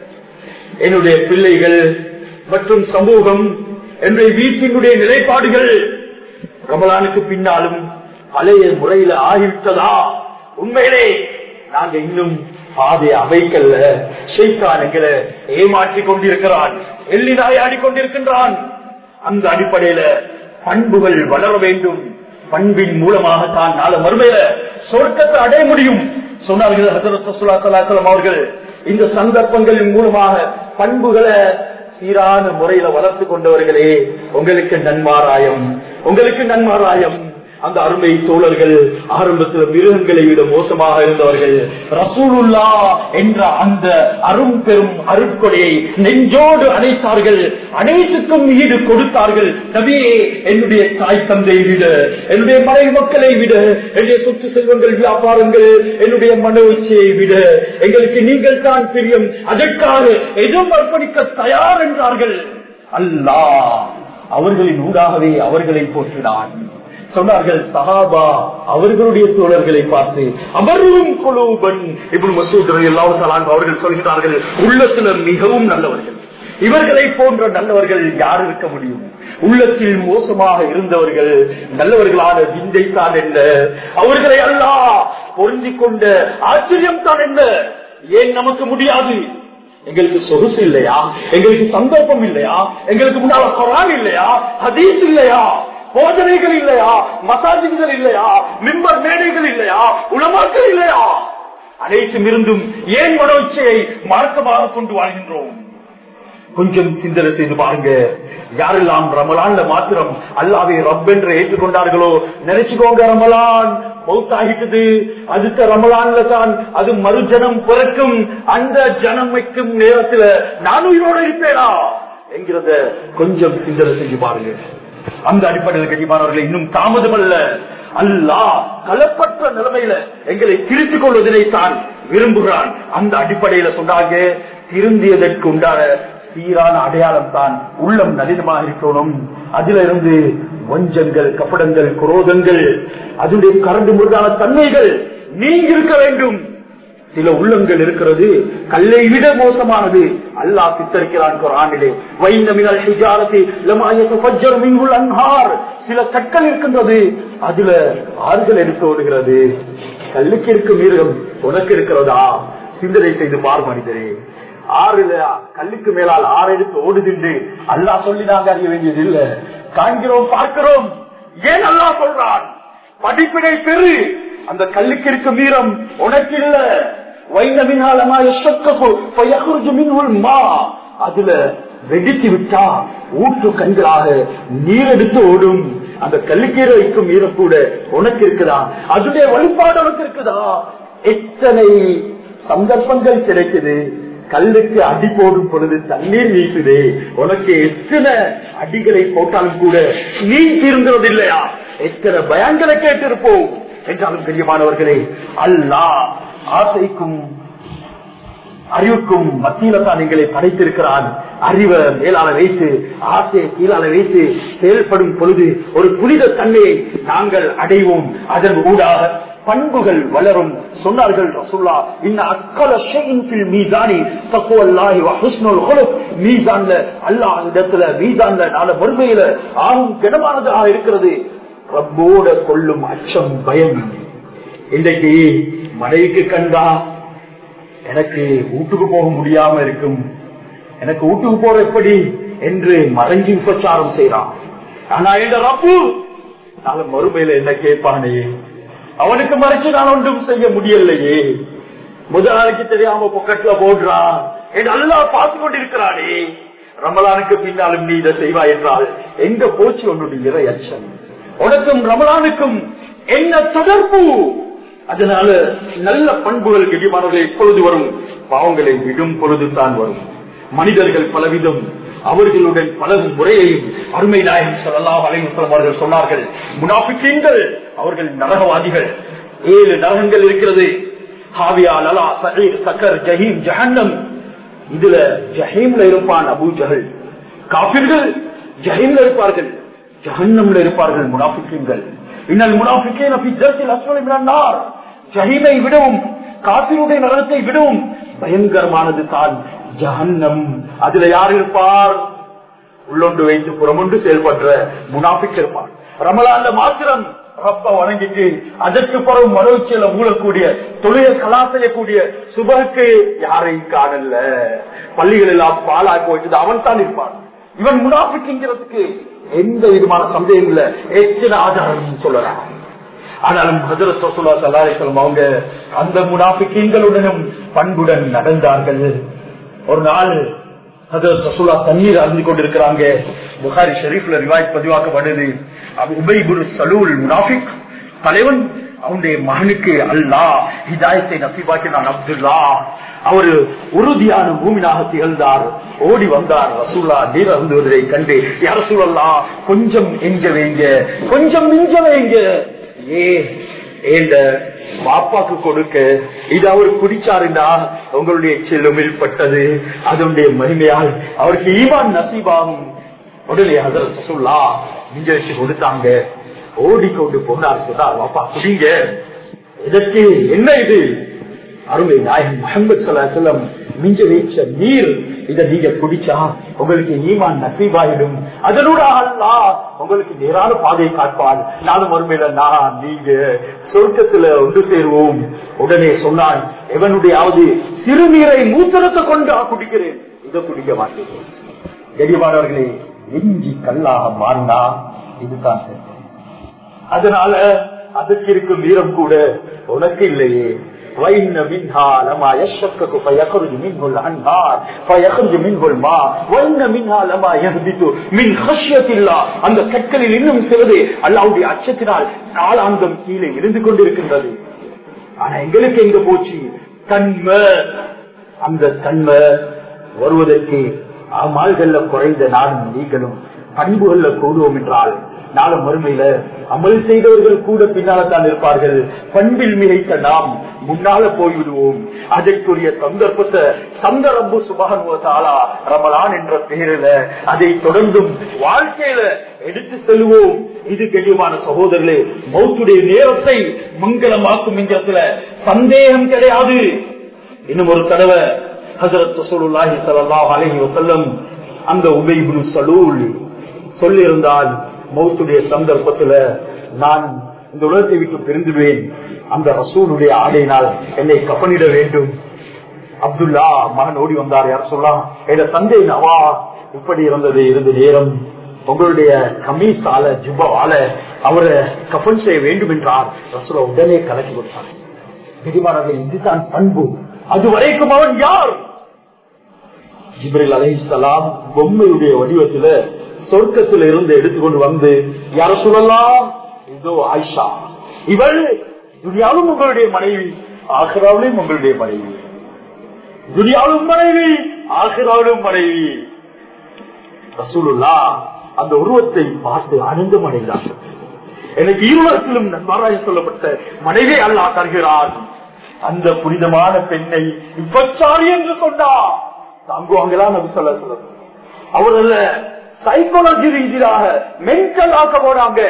என்னுடைய பிள்ளைகள் மற்றும் சமூகம் என்னுடைய வீட்டினுடைய நிலைப்பாடுகள் ரமலானுக்கு பின்னாலும் பழைய முறையில ஆகிவிட்டதா உண்மையிலே நாங்க இன்னும் பாதையை அமைக்கல்ல ஷெய்தான் எங்களை ஏமாற்றிக் கொண்டிருக்கிறான் எள்ளி நாயாடி கொண்டிருக்கின்றான் அந்த அடிப்படையில பண்புகள் வளர வேண்டும் பண்பின் மூலமாக தான் நாள மறுமையில சொர்க்கத்தை அடைய முடியும் சொன்னார்கள் ஹசரத் ரசூலுல்லாஹி ஸல்லல்லாஹு அலைஹி வஸல்லம் அவர்கள் இந்த சந்தர்ப்பங்களின் மூலமாக பண்புகளை சீரான முறையில வளர்த்து கொண்டவர்களே உங்களுக்கு நன்மாராயம் உங்களுக்கு நன்மாராயம் அந்த அருமை தோழர்கள் ஆரம்பத்தில் மிருகங்களை விட மோசமாக இருந்தவர்கள் ரசூலுல்லா என்ற அந்த அரும் பெரும் அருட்கொடையை நெஞ்சோடு அணைத்தார்கள் அனைத்துக்கும் ஈடு கொடுத்தார்கள் நபியே என்னுடைய தாய் தந்தை விட என்னுடைய மறை மக்களை விட என்னுடைய சொத்து செல்வங்கள் வியாபாரங்கள் என்னுடைய மன உச்சியை விட எங்களுக்கு நீங்கள் தான் பிரியம் அதற்காக எதுவும் அர்ப்பணிக்க தயார் என்றார்கள் அல்லாஹ் அவர்களின் ஊடாகவே அவர்களை போற்றினான் சொன்னார்கள் சஹாபா அவர்களுடைய தோழர்களை பார்த்து அமர்வும் குழுவன் இப்படி மசூத் எல்லாவும் அவர்கள் சொல்கிறார்கள் உள்ளத்துல மிகவும் நல்லவர்கள் இவர்களை போன்ற நல்லவர்கள் யார் இருக்க முடியும் உள்ளத்தில் மோசமாக இருந்தவர்கள் நல்லவர்களான விந்தை தான் என்ன அவர்களை அல்லா பொருந்திக் கொண்ட ஆச்சரியம் தான் என்ன ஏன் நமக்கு முடியாது எங்களுக்கு சொகுசு இல்லையா எங்களுக்கு சந்தர்ப்பம் இல்லையா எங்களுக்கு முன்னால குரான் இல்லையா ஹதீஸ் இல்லையா போதனைகள் இல்லையா மசாஜிகள் இல்லையா மிம்பர் மேடைகள் இல்லையா உளமாக்கள் இல்லையா அனைத்தும் இருந்தும் ஏன் மன உச்சையை மார்க்கமாக கொண்டு வாழ்கின்றோம் கொஞ்சம் சிந்தனை செய்து பாருங்க யாரெல்லாம் ரமலான்ல மாத்திரம் அல்லாவை ரப் என்று ஏற்றுக்கொண்டார்களோ நினைச்சுக்கோங்க ரமலான் மௌத்தாகிட்டது அடுத்த ரமலான்ல தான் அது மறுஜனம் பிறக்கும் அந்த ஜனம் வைக்கும் நேரத்துல நான் உயிரோட இருப்பேனா என்கிறத கொஞ்சம் சிந்தனை செஞ்சு பாருங்க அந்த அடிப்படையில் கண்டிப்பானவர்களை இன்னும் தாமதம் அல்ல அல்லாஹ் கலப்பற்ற நிலைமையில எங்களை திருத்திக் கொள்வதனை தான் விரும்புகிறான் அந்த அடிப்படையில சொன்னாங்க திருந்தியதற்கு உண்டான சீரான அடையாளம் தான் உள்ளம் நளினமாக இருக்கணும் அதுல இருந்து வஞ்சங்கள் கப்படங்கள் குரோதங்கள் அதனுடைய கரண்டு முருகான தன்மைகள் நீங்கி இருக்க வேண்டும் சில உள்ளங்கள் இருக்கிறது கல்லை விட மோசமானது அல்லாஹ் சித்தரிக்கிறான் குரானிலே வைந்தமினல் ஹிஜாரத்தி லமாயத்து ஃபஜ்ஜர் மின்ஹுல் அன்ஹார் சில கற்கள் இருக்கின்றது அதுல ஆறுகள் எடுத்து ஓடுகிறது கல்லுக்கு இருக்கும் மிருகம் உனக்கு இருக்கிறதா சிந்தனை செய்து பார் மனிதரே ஆறுல கல்லுக்கு மேலால் ஆறு எடுத்து ஓடுதின்று அல்லாஹ் சொல்லி நாங்க அறிய வேண்டியது இல்ல காண்கிறோம் பார்க்கிறோம் ஏன் அல்லாஹ் சொல்றான் படிப்பினை பெரு அந்த கல்லுக்கு இருக்கும் மீறம் உனக்கு இல்ல வைந்த மின்னாலமா மா அதுல வெடித்து விட்டா ஊற்று கண்களாக நீர் எடுத்து ஓடும் அந்த கல்லுக்கீரை வைக்கும் மீறம் கூட உனக்கு இருக்குதா அதுடைய வழிபாடு உனக்கு இருக்குதா எத்தனை சந்தர்ப்பங்கள் கிடைக்குது கல்லுக்கு அடி போடும் பொழுது தண்ணீர் வீசுது உனக்கு எத்தனை அடிகளை போட்டாலும் கூட நீ தீர்ந்தது இல்லையா எத்தனை பயங்களை கேட்டிருப்போம் என்றாலும் பெரியமானவர்களே அல்லாஹ் ஆசைக்கும் அறிவுக்கும் மத்தியில தான் எங்களை படைத்திருக்கிறான் அறிவை மேலால வைத்து ஆசையை கீழால வைத்து செயல்படும் பொழுது ஒரு புனித தன்மையை நாங்கள் அடைவோம் அதன் ஊடாக பண்புகள் வளரும் சொன்னார்கள் ரசூல்லா இன்ன அக்கல ஷைஇன் ஃபில் மீசானி தக்வல்லாஹி வ ஹுஸ்னுல் குலுக் மீசான்ல அல்லாஹ் இடத்துல மீசான்ல நாள மறுமையில ஆகும் கனமானதாக இருக்கிறது ரப்போட கொள்ளும் அச்சம் பயம் இன்றைக்கு மனைவிக்கு கண்டா எனக்கு வீட்டுக்கு போக முடியாம இருக்கும் எனக்கு வீட்டுக்கு போற எப்படி என்று மறைஞ்சு உபச்சாரம் செய்யறான் ஆனா இந்த ரப்பு நாளை மறுமையில என்ன கேட்பானே அவனுக்கு மறைச்சு நான் ஒன்றும் செய்ய முடியலையே முதலாளிக்கு தெரியாம பொக்கெட்ல போடுறான் என் நல்லா பார்த்து கொண்டிருக்கிறானே ரமலானுக்கு பின்னாலும் நீ இதை செய்வாய் என்றால் எங்க போச்சு உன்னுடைய இறை அச்சம் உனக்கும் ரமலானுக்கும் என்ன தொடர்பு அதனால நல்ல பண்புகள் கெடிமானவர்கள் எப்பொழுது வரும் பாவங்களை விடும் பொழுது தான் வரும் மனிதர்கள் பலவிதம் அவர்களுடன் பலரும் முறையையும் அருமை நாயகம் சொல்லலாம் அலைமுசலம் அவர்கள் சொன்னார்கள் முனாபிக்கீன்கள் அவர்கள் நரகவாதிகள் ஏழு நரகங்கள் இருக்கிறது ஹாவியா லலா சகீர் சக்கர் ஜஹீம் ஜஹன்னம் இதுல ஜஹீம்ல இருப்பான் அபூ ஜஹல் காபிர்கள் ஜஹீம்ல இருப்பார்கள் ஜஹன்னம்ல இருப்பார்கள் முனாபிக்கீன்கள் இன்னல் முனாபிக்கீன் அஸ்வலினார் ஜஹீமை விடவும் காபிருடைய நரகத்தை விடவும் பயங்கரமானது தான் ஜஹன்னம் அதுல யார் இருப்பார் உள்ளொன்று வைத்து புறமொன்று செயல்படுற முனாபிக் இருப்பார் ரமலான்ல மாத்திரம் ரப்ப வணங்கிட்டு அதற்கு பிறகு மனோச்சியில மூடக்கூடிய தொழில கலா செய்யக்கூடிய சுபகுக்கு யாரையும் காணல பள்ளிகள் எல்லாம் பாலாக்கி வச்சது அவன் தான் இருப்பான் இவன் முனாபிக்குங்கிறதுக்கு எந்த விதமான சந்தேகம் இல்ல எத்தனை ஆதாரம் சொல்லலாம் ஆனாலும் ஹசரத் ரசூல்லா ஸல்லல்லாஹு அலைஹி வஸல்லம் அவங்க அந்த முனாஃபிக்கீன்களுடனும் பண்புடன் நடந்தார்கள் ஒரு நாள் ஹசரத் ரசூல்லா தண்ணீர் அருந்து கொண்டிருக்கிறாங்க புகாரி ஷெரீஃப்ல ரிவாயத் பதிவாக்கப்படுது அபு உபை குரு சலூல் முனாஃபிக் தலைவன் அவனுடைய மகனுக்கு அல்லாஹ் ஹிதாயத்தை நசிபாக்கினான் அப்துல்லா அவரு உறுதியான பூமினாக திகழ்ந்தார் ஓடி வந்தார் ரசூல்லா நீர் அருந்துவதை கண்டு யார் சூழல்லா கொஞ்சம் எஞ்ச வைங்க கொஞ்சம் மிஞ்ச வைங்க ஏ ஏந்த பாப்பாக்கு கொடுக்க இது அவர் குடிச்சாருண்டா உங்களுடைய செல்லுமில் பட்டது அதனுடைய மகிமையால் அவருக்கு ஈவான் நசீபாகும் உடனே அதர் சொல்லா மிஞ்ச வச்சு கொடுத்தாங்க ஓடிக்கொண்டு போனார் சொன்னார் பாப்பா குடிங்க இதற்கு என்ன இது அருமை நாயகன் முகமது சல்லாஹம் மிஞ்ச வைச்ச நீர் இதை நீங்க குடிச்சா உங்களுக்கு ஈமான் நசீபாயிடும் அதனோட அல்லா உங்களுக்கு நேரான பாதையை காட்பான் நானும் வறுமையில நான் நீங்க சொர்க்கத்துல ஒன்று சேருவோம் உடனே சொன்னான் எவனுடையாவது சிறுநீரை மூத்தரத்தை கொண்டு குடிக்கிறேன் இதை குடிக்க மாட்டேன் கடிவானவர்களே எஞ்சி கல்லாக மாறினா இதுதான் சரி அதனால அதற்கு இருக்கும் வீரம் கூட உனக்கு இல்லையே وإن منها لما يشكك فيخرج منه الأنهار فيخرج منه الماء وإن منها لما يهبط من خشية الله அந்த கற்களில் இன்னும் சிலது அல்லாவுடைய அச்சத்தினால் காலாந்தம் கீழே இருந்து கொண்டிருக்கின்றது ஆனா எங்களுக்கு எங்க போச்சு தன்மை அந்த தன்மை வருவதற்கு அமால்கள்ல குறைந்த நானும் நீங்களும் பண்புகள்ல கூடுவோம் என்றால் நாளை மறுமையில அமல் செய்தவர்கள் கூட பின்னால தான் இருப்பார்கள் பண்பில் மிகைத்த நாம் முன்னால போய்விடுவோம் அதற்குரிய சந்தர்ப்பத்தை சந்தரம்பு சுபகன்வத்தாலா ரமலான் என்ற பெயரில அதை தொடர்ந்தும் வாழ்க்கையில எடுத்து செல்வோம் இது கெளியமான சகோதரர்களே மௌத்துடைய நேரத்தை மங்களமாக்கும் என்கிறதுல சந்தேகம் கிடையாது இன்னும் ஒரு தடவை ஹசரத் ரசூலுல்லாஹி ஸல்லல்லாஹு அலைஹி வஸல்லம் அந்த உபை இப்னு சலூல் சொல்லியிருந்தால் மௌத்துடைய சந்தர்ப்பத்துல நான் இந்த உலகத்தை விட்டு பிரிந்துவேன் அந்த ரசூலுடைய ஆடையினால் என்னை கப்பனிட வேண்டும் அப்துல்லா மகன் ஓடி வந்தார் யார் சொல்லலாம் என் தந்தை நவா இப்படி இருந்தது இருந்த நேரம் உங்களுடைய கமீஸால ஜுபாவால அவரை கஃபன் செய்ய வேண்டும் என்றார் ரசூலா உடனே கலக்கி கொடுத்தார் பெருமானவர்கள் இதுதான் பண்பு அது வரைக்கும் அவன் யார் ஜிப்ரில் அலைஹிஸ்ஸலாம் பொம்மையுடைய வடிவத்துல சொர்க்கத்தில் இருந்து எடுத்துக்கொண்டு வந்து யார சொல்லலாம் இதோ ஆயிஷா இவள் துனியாவும் உங்களுடைய மனைவி ஆசிராவிலும் உங்களுடைய மனைவி துனியாவும் மனைவி ஆசிராவிலும் மனைவி ரசூலுல்லா அந்த உருவத்தை பார்த்து ஆனந்தம் அடைந்தார் எனக்கு இருவரத்திலும் நன்மாராய சொல்லப்பட்ட மனைவி அல்லா தருகிறார் அந்த புனிதமான பெண்ணை இப்பச்சாரி என்று சொன்னா தாங்குவாங்களா நபி சொல்ல சொல்ல அவர்கள சைக்காலஜி ரீதியாக மென்டல் ஆக்க போனாங்க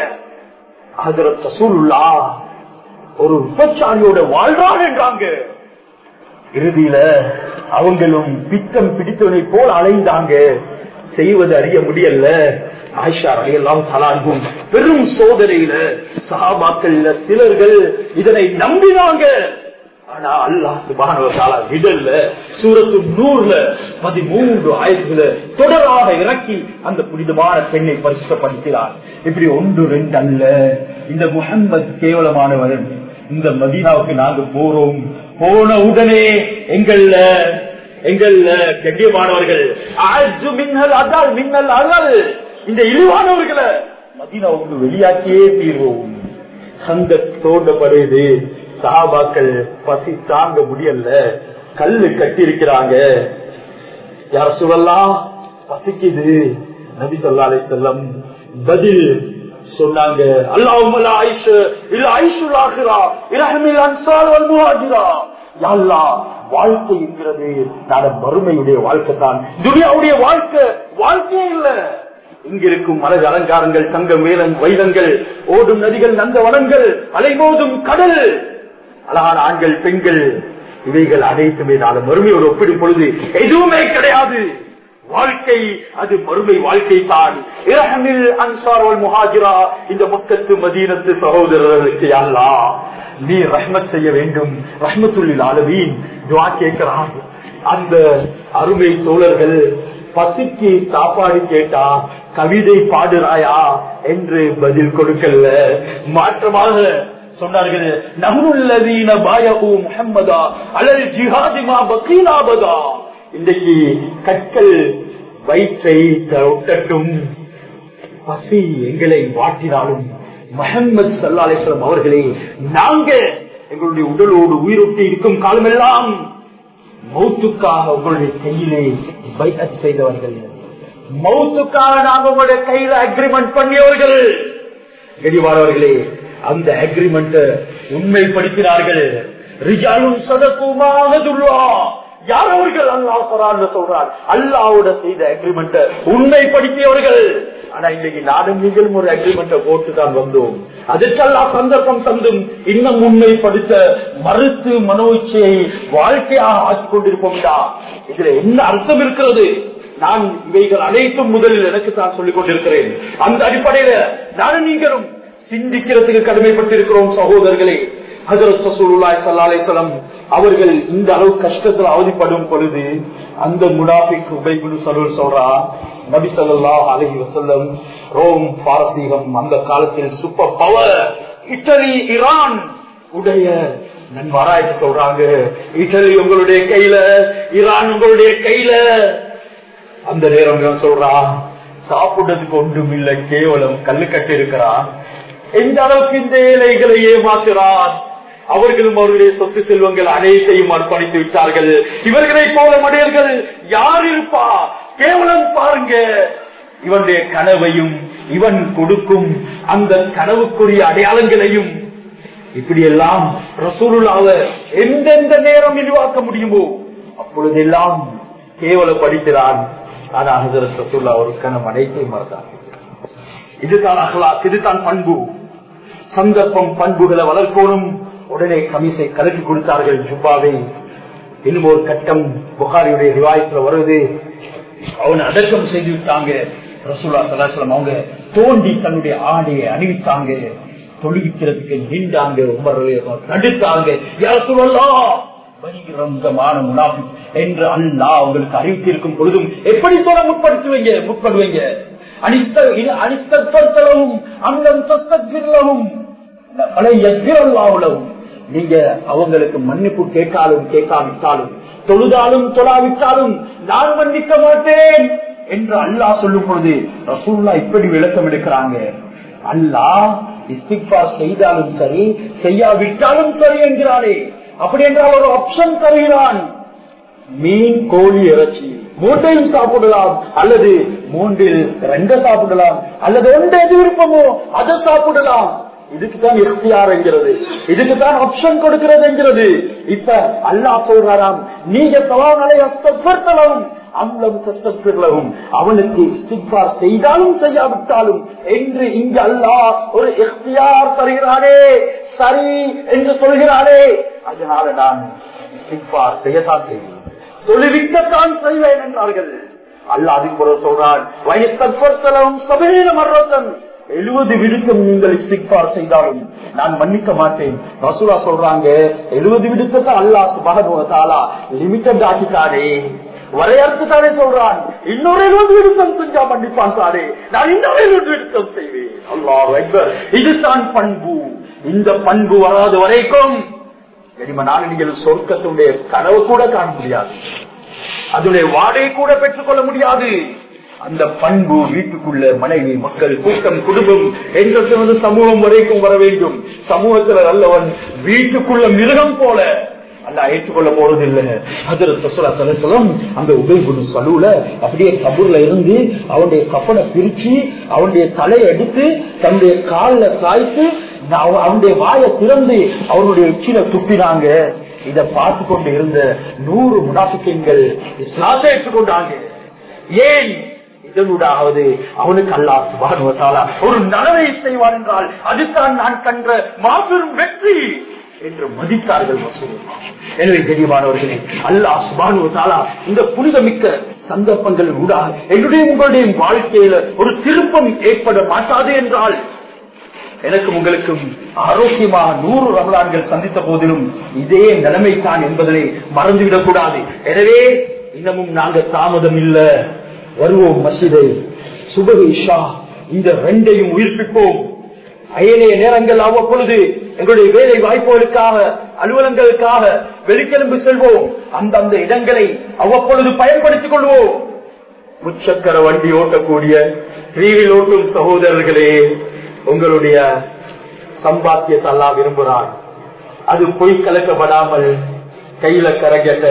அதுல ரசூலுல்லா ஒரு விபச்சாரியோட வாழ்றான் என்றாங்க இறுதியில அவங்களும் பித்தம் பிடித்தவனை போல் அலைந்தாங்க செய்வது அறிய முடியல ஆயிஷா அலையெல்லாம் தலாகும் பெரும் சோதனையில சகாபாக்கள் சிலர்கள் இதனை நம்பினாங்க ஆனா அல்லாஹ் சுபான விடல்ல சூரத்து நூறுல பதிமூன்று ஆயிரத்துல தொடராக இறக்கி அந்த புனிதமான பெண்ணை பரிசுத்தப்படுத்தினார் இப்படி ஒன்று ரெண்டு அல்ல இந்த முகம்மது கேவலமானவர் இந்த மதீனாவுக்கு நாங்க போறோம் போன உடனே எங்கள்ல எங்கள்ல கண்ணியமானவர்கள் ஆஜு மின்னல் அதால் மின்னல் அதால் இந்த இழிவானவர்களை மதீனாவுக்கு வெளியாக்கியே தீர்வோம் சந்த தோண்டப்படுது சாபாக்கள் பசி தாங்க முடியல கல்லு கட்டி இருக்கிறாங்க யார சொல்லலாம் பசிக்குது நபி சொல்லா அலை செல்லம் பதில் சொன்னாங்க அல்லாஹுமல்ல ஆயிஷு இல்ல ஆயிஷுலாகிறா இரஹமில் அன்சார் வல்முஹாஜிரா யல்லா வாழ்க்கை என்கிறது நாட மறுமையுடைய வாழ்க்கை தான் துனியாவுடைய வாழ்க்கை வாழ்க்கையே இல்ல இங்க இருக்கும் மலர் அலங்காரங்கள் தங்க மேலன் வைரங்கள் ஓடும் நதிகள் நந்த வனங்கள் அலைமோதும் கடல் அழகான ஆண்கள் பெண்கள் இவைகள் அனைத்துமே நாள மறுமையோடு ஒப்பிடும் பொழுது எதுவுமே கிடையாது வாழ்க்கை அது மறுமை வாழ்க்கை தான் இரஹமில் அன்சார் முஹாஜிரா இந்த மக்கத்து மதீனத்து சகோதரர்களுக்கு அல்லா நீ ரஹ்மத் செய்ய வேண்டும் ரஹ்மத்துள்ளில் ஆலவீன் துவா கேட்கிறான் அந்த அருமை தோழர்கள் பசிக்கு சாப்பாடு கேட்டா கவிதை பாடுறாயா என்று பதில் கொடுக்கல மாற்றமாக சொன்னார்கள் நகுல்லதீன பாயகு முஹம்மதா அலல் ஜிஹாதிமா பக்கீனாபதா இன்றைக்கு கற்கள் வயிற்றை ஒட்டட்டும் பசி எங்களை வாட்டினாலும் முகமது சல்லா அலிஸ்லாம் அவர்களே நாங்க எங்களுடைய உடலோடு உயிரொட்டி இருக்கும் காலமெல்லாம் மௌத்துக்காக உங்களுடைய கையிலே பைகத் செய்தவர்கள் மௌத்துக்காக நாங்க உங்களுடைய கையில அக்ரிமெண்ட் பண்ணியவர்கள் கடிவாளர்களே அந்த அக்ரிமெண்ட் உண்மைப்படுத்தினார்கள் ரிஜாலும் சதக்குமாகதுல்லா யார் அவர்கள் அல்லாஹ் குரான் சொல்றார் அல்லாவோட செய்த அக்ரிமெண்ட் உண்மைப்படுத்தியவர்கள் ஆனா இன்னைக்கு நாடும் நீங்களும் ஒரு அக்ரிமெண்ட்டை போட்டு தான் வந்தோம் அதற்கெல்லாம் சந்தர்ப்பம் தந்தும் இன்னும் உண்மைப்படுத்த மறுத்து மனோச்சையை வாழ்க்கையாக ஆக்கிக் கொண்டிருப்போம்டா இதுல என்ன அர்த்தம் இருக்கிறது நான் இவைகள் அனைத்தும் முதலில் எனக்கு தான் சொல்லிக் கொண்டிருக்கிறேன் அந்த அடிப்படையில நானும் நீங்களும் சிந்திக்கிறதுக்கு கடமைப்பட்டிருக்கிறோம் சகோதரர்களே அவர்கள் இந்த அளவு கஷ்டத்தில் அவதிப்படும் பொழுது அந்த முடாபிக் உபைகுடு சலூர் சொல்றா நபி சொல்லா அலஹி வசல்லம் ரோம் பாரசீகம் அந்த காலத்தில் சூப்பர் பவர் இட்டலி ஈரான் உடைய நன்மாராய்ச்சி சொல்றாங்க இட்டலி உங்களுடைய கையில ஈரான் உங்களுடைய கையில அந்த நேரம் சொல்றா சாப்பிடுறதுக்கு ஒன்றும் இல்லை கேவலம் கல்லு கட்டி இருக்கிறான் எந்த அளவுக்கு இந்த ஏழைகளை ஏமாற்றுறான் அவர்களும் அவருடைய சொத்து செல்வங்கள் அனைத்தையும் அர்ப்பணித்து விட்டார்கள் இவர்களை போல மனிதர்கள் யார் இருப்பா கேவலம் பாருங்க இவனுடைய கனவையும் இவன் கொடுக்கும் அந்த கனவுக்குரிய அடையாளங்களையும் இப்படியெல்லாம் ரசூலுல்லாவ எந்தெந்த நேரம் இழிவாக்க முடியுமோ அப்பொழுதெல்லாம் கேவலப்படுகிறான் ஆனா ஹசரத் ரசூல்லா ஒரு கணம் அனைத்தையும் மறந்தார் இதுதான் அகலாக் இதுதான் பண்பு சந்தர்ப்பம் பண்புகளை வளர்க்கணும் உடனே கமிசை கலக்கி கொடுத்தார்கள் ஜுப்பாவை இன்னும் ஒரு கட்டம் புகாரியுடைய ரிவாயத்துல வருவது அவனை அடக்கம் செய்து விட்டாங்க ரசூல்லா சலாசலம் அவங்க தோண்டி தன்னுடைய ஆடையை அணிவித்தாங்க தொழுவிக்கிறதுக்கு நின்றாங்க உமர் தடுத்தாங்க யார் சொல்லலாம் பகிரங்கமான முனாஃபி என்று அல்லாஹ் உங்களுக்கு அறிவித்திருக்கும் பொழுதும் எப்படி சொல்ல முற்படுத்துவீங்க முற்படுவீங்க அனிஸ்தலவும் அங்கம் தஸ்தகிரலவும் எவ்விரல்லாவுலவும் நீங்க அவங்களுக்கு மன்னிப்பு கேட்டாலும் கேட்காவிட்டாலும் தொழுதாலும் தொழாவிட்டாலும் நான் மன்னிக்க மாட்டேன் என்று அல்லாஹ் சொல்லும் பொழுது ரசூல்லா இப்படி விளக்கம் எடுக்கிறாங்க அல்லாஹ் இஸ்திக்பார் செய்தாலும் சரி செய்யாவிட்டாலும் சரி என்கிறாரே அப்படி என்றால் ஒரு ஆப்ஷன் தருகிறான் மீன் கோழி இறைச்சி மூன்றையும் சாப்பிடலாம் அல்லது மூன்றில் ரெண்டு சாப்பிடலாம் அல்லது ஒன்று எது விருப்பமோ அதை சாப்பிடலாம் இதுக்குதான் எஃப்டிஆர் என்கிறது இதுக்குதான் ஆப்ஷன் கொடுக்கிறது என்கிறது இப்ப அல்லா சொல்றாராம் நீங்க சவால்களை அஸ்தப்படுத்தலாம் அம்லம் கஷ்டப்பெறவும் அவனுக்கு இஸ்திக்பார் செய்தாலும் செய்யாவிட்டாலும் என்று இங்கு அல்லாஹ் ஒரு எஃப்டிஆர் தருகிறானே சரி என்று சொல்கிறானே அதனால நான் இஸ்திக்பார் செய்யத்தான் செய்வேன் தொழிலிக்கத்தான் செய்வேன் என்றார்கள் அல்லா அதுக்கு சொல்றான் வயசற்பத்தலவும் சபையின மரணத்தன் எழுபது விடுக்கம் நீங்கள் இஸ்திக்பார் செய்தாலும் நான் மன்னிக்க மாட்டேன் ரசூலா சொல்றாங்க எழுபது விடுக்கத்தை அல்லா சுபகனுவத்தாலா லிமிட்டட் ஆக்கிட்டாரே வரையறுத்து தானே சொல்றான் இன்னொரு எழுபது விடுத்தம் செஞ்சா மன்னிப்பான் தானே நான் இன்னொரு எழுபது விடுத்தம் செய்வேன் அல்லா இதுதான் பண்பு இந்த பண்பு வராத வரைக்கும் நான் நீங்கள் சொர்க்கத்துடைய கனவு கூட காண முடியாது அதனுடைய வாடகை கூட பெற்றுக்கொள்ள முடியாது அந்த பண்பு வீட்டுக்குள்ள மனைவி மக்கள் கூட்டம் குடும்பம் என்ற சொன்னது சமூகம் வரைக்கும் வர வேண்டும் சமூகத்துல நல்லவன் வீட்டுக்குள்ள மிருகம் போல அல்ல ஏற்றுக்கொள்ள போறது இல்ல அதுலம் அந்த உபயோக சலுல அப்படியே கபூர்ல இருந்து அவனுடைய கப்பனை பிரிச்சு அவனுடைய தலையை எடுத்து தன்னுடைய காலில் சாய்த்து அவனுடைய வாயை திறந்து அவனுடைய உச்சியில துப்பினாங்க இதை பார்த்து கொண்டு இருந்த நூறு முனாபிக்கங்கள் இஸ்லாத்தை ஏற்றுக்கொண்டாங்க ஏன் இதனூடாவது அவனுக்கு அல்லா சுபானுவத்தாலா ஒரு நலவை செய்வான் என்றால் அதுதான் நான் கன்ற மாபெரும் வெற்றி என்று மதித்தார்கள் எனவே தெரியவானவர்களே அல்லா சுபானுவத்தாலா இந்த புனிதமிக்க சந்தர்ப்பங்கள் ஊடாக என்னுடைய உங்களுடைய வாழ்க்கையில ஒரு திருப்பம் ஏற்பட மாட்டாது என்றால் எனக்கும் உங்களுக்கும் ஆரோக்கியமாக நூறு ரமலான்கள் சந்தித்த போதிலும் இதே நிலைமை தான் என்பதனை மறந்துவிடக் கூடாது எனவே இன்னமும் நாங்கள் தாமதம் இல்ல வருவோம் மசிதை சுபக இஷா இந்த ரெண்டையும் உயிர்ப்பிப்போம் அயனைய நேரங்கள் அவ்வப்பொழுது எங்களுடைய வேலை வாய்ப்புகளுக்காக அலுவலங்களுக்காக வெளிக்கிளம்பு செல்வோம் அந்த அந்த இடங்களை அவ்வப்பொழுது பயன்படுத்திக் கொள்வோம் முச்சக்கர வண்டி ஓட்டக்கூடிய த்ரீவில் ஓட்டும் சகோதரர்களே உங்களுடைய சம்பாத்தியத்தை எல்லாம் விரும்புகிறான் அது பொய் கலக்கப்படாமல் கையில கரகட்ட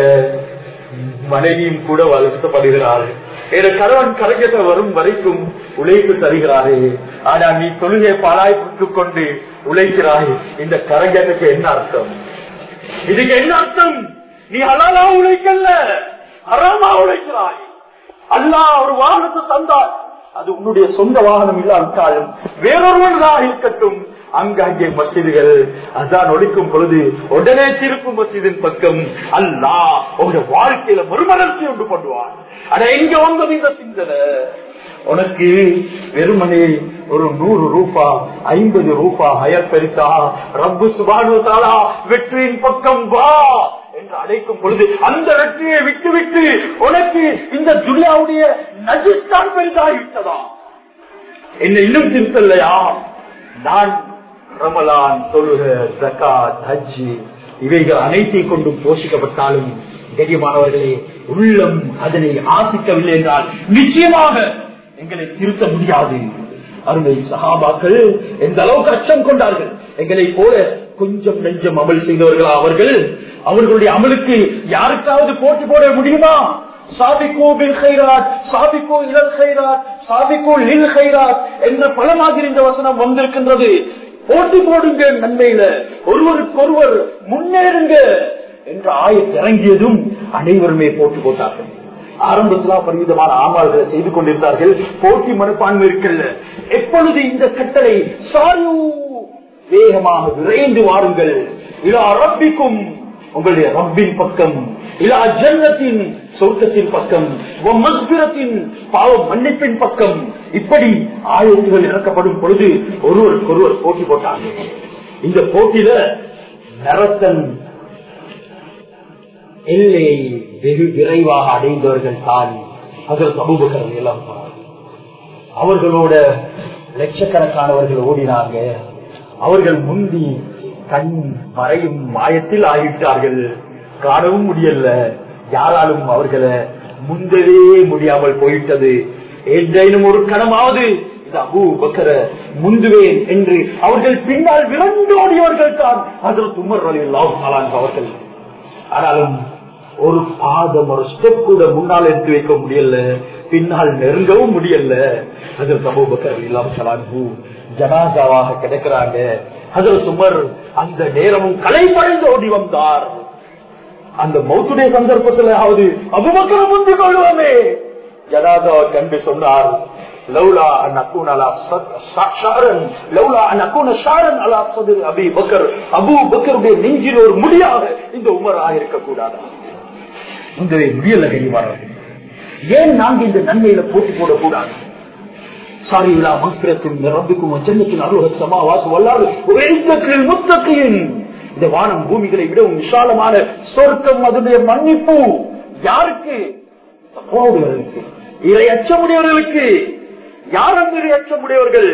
மனைவியும் கூட வளர்த்தப்படுகிறாள் கணவன் கரகட்ட வரும் வரைக்கும் உழைப்பு தருகிறாரே ஆனா நீ தொழுகை பாலாய்ப்புக் கொண்டு உழைக்கிறாய் இந்த கரகட்டுக்கு என்ன அர்த்தம் இதுக்கு என்ன அர்த்தம் நீ அலாலா உழைக்கல அறாமா உழைக்கிறாய் அல்லா ஒரு வாகனத்தை தந்தார் அது உன்னுடைய சொந்த வாகனம் இல்லாவிட்டாலும் வேறொருவனாக இருக்கட்டும் அங்கங்கே மசிதுகள் அதான் ஒழிக்கும் பொழுது உடனே திருப்பும் மசிதின் பக்கம் அல்லா உங்க வாழ்க்கையில மறுமலர்ச்சி உண்டு பண்ணுவான் அட எங்க வந்தது இந்த சிந்தனை உனக்கு வெறுமனே ஒரு நூறு ரூபா ஐம்பது ரூபா அயற்பெருத்தா ரப்பு சுபானுவத்தாலா வெற்றியின் பக்கம் வா என்று அழைக்கும் பொழுது அந்த வெற்றியை விட்டு விட்டு உனக்கு இந்த துனியாவுடைய நஜிஸ்தான் பெரிதாகிவிட்டதா என்ன இன்னும் திருத்தல்லையா நான் ரமலான் தொழுக ஜக்காத் ஹஜ்ஜி இவைகள் அனைத்தையும் கொண்டு போஷிக்கப்பட்டாலும் கண்ணியமானவர்களே உள்ளம் அதனை ஆசிக்கவில்லை என்றால் நிச்சயமாக எங்களை திருத்த முடியாது அருமை சகாபாக்கள் எந்த அளவுக்கு அச்சம் கொண்டார்கள் எங்களை போல கொஞ்சம் நெஞ்சம் அமல் செய்தவர்களா அவர்கள் அவர்களுடைய அமலுக்கு யாருக்காவது போட்டி போட முடியுமா சாபிகோ பில் ஹைராத் சாபிகோ இலல் ஹைராத் சாபிகோ லில் ஹைராத் என்ற பலமாக இந்த வசனம் வந்திருக்கின்றது போட்டி போடுங்க நன்மையில ஒருவருக்கொருவர் முன்னேறுங்க என்ற ஆயத் இறங்கியதும் அனைவருமே போட்டு போட்டார்கள் ஆரம்பத்தில் பரிவிதமான ஆமால்களை செய்து கொண்டிருந்தார்கள் போட்டி மனப்பான்மை இருக்கல்ல எப்பொழுது இந்த கட்டளை சாரு வேகமாக விரைந்து வாருங்கள் இலா ரப்பிக்கும் உங்களுடைய ரப்பின் பக்கம் இலா ஜன்னத்தின் சொர்க்கத்தின் பக்கம் மஸ்பிரத்தின் பாவ மன்னிப்பின் பக்கம் இப்படி ஆயத்துகள் இறக்கப்படும் பொழுது ஒருவருக்கொருவர் போட்டி போட்டாங்க இந்த போட்டியில நரத்தன் எல்லையை வெகு விரைவாக அடைந்தவர்கள் தான் அதில் சமூகங்கள் எல்லாம் அவர்களோட லட்சக்கணக்கானவர்கள் ஓடினாங்க அவர்கள் முந்தி கண் மறையும் மாயத்தில் ஆகிவிட்டார்கள் காணவும் முடியல யாராலும் அவர்களை முந்தவே முடியாமல் போயிட்டது ஏதேனும் ஒரு கணமாவது இது அபு பக்கர முந்துவேன் என்று அவர்கள் பின்னால் விரண்டோடியவர்கள் தான் அதில் தும்மர் அவர்கள் ஆனாலும் ஒரு பாதம் ஒரு ஸ்டெப் கூட முன்னால் எடுத்து வைக்க முடியல பின்னால் நெருங்கவும் முடியல அதில் சமூகக்கர் இல்லாம் சலான்பு ஜனாதாவாக கிடைக்கிறாங்க அதில் சுமர் அந்த நேரமும் கலைப்படைந்து ஓடி வந்தார் அந்த மௌத்துடைய சந்தர்ப்பத்தில் ஆவது அபுபக்கரம் முந்து கொள்வோமே ஜனாதாவை கண்டு சொன்னார் லவ்லா அன் அக்கூன் அலா ஷாரன் லவ்லா அன் அக்கூன ஷாரன் அலா சதுர் அபி பக்கர் அபு பக்கருடைய நெஞ்சில் ஒரு முடியாக இந்த உமர் ஆகிருக்க கூடாதா இந்த முடியல கழிவார்கள் ஏன் நாங்க இந்த நன்மையில போட்டி போடக்கூடாது சாரி விழா மக்கிரத்தின் ரப்பிக்கும் ஜன்னத்தின் அருக சமாவாசு வல்லாது முத்தகையின் இந்த வானம் பூமிகளை விடவும் விசாலமான சொர்க்கம் அதனுடைய மன்னிப்பு யாருக்கு சகோதரர்களுக்கு இறை அச்சமுடையவர்களுக்கு யார் அந்த இறை அச்சமுடையவர்கள்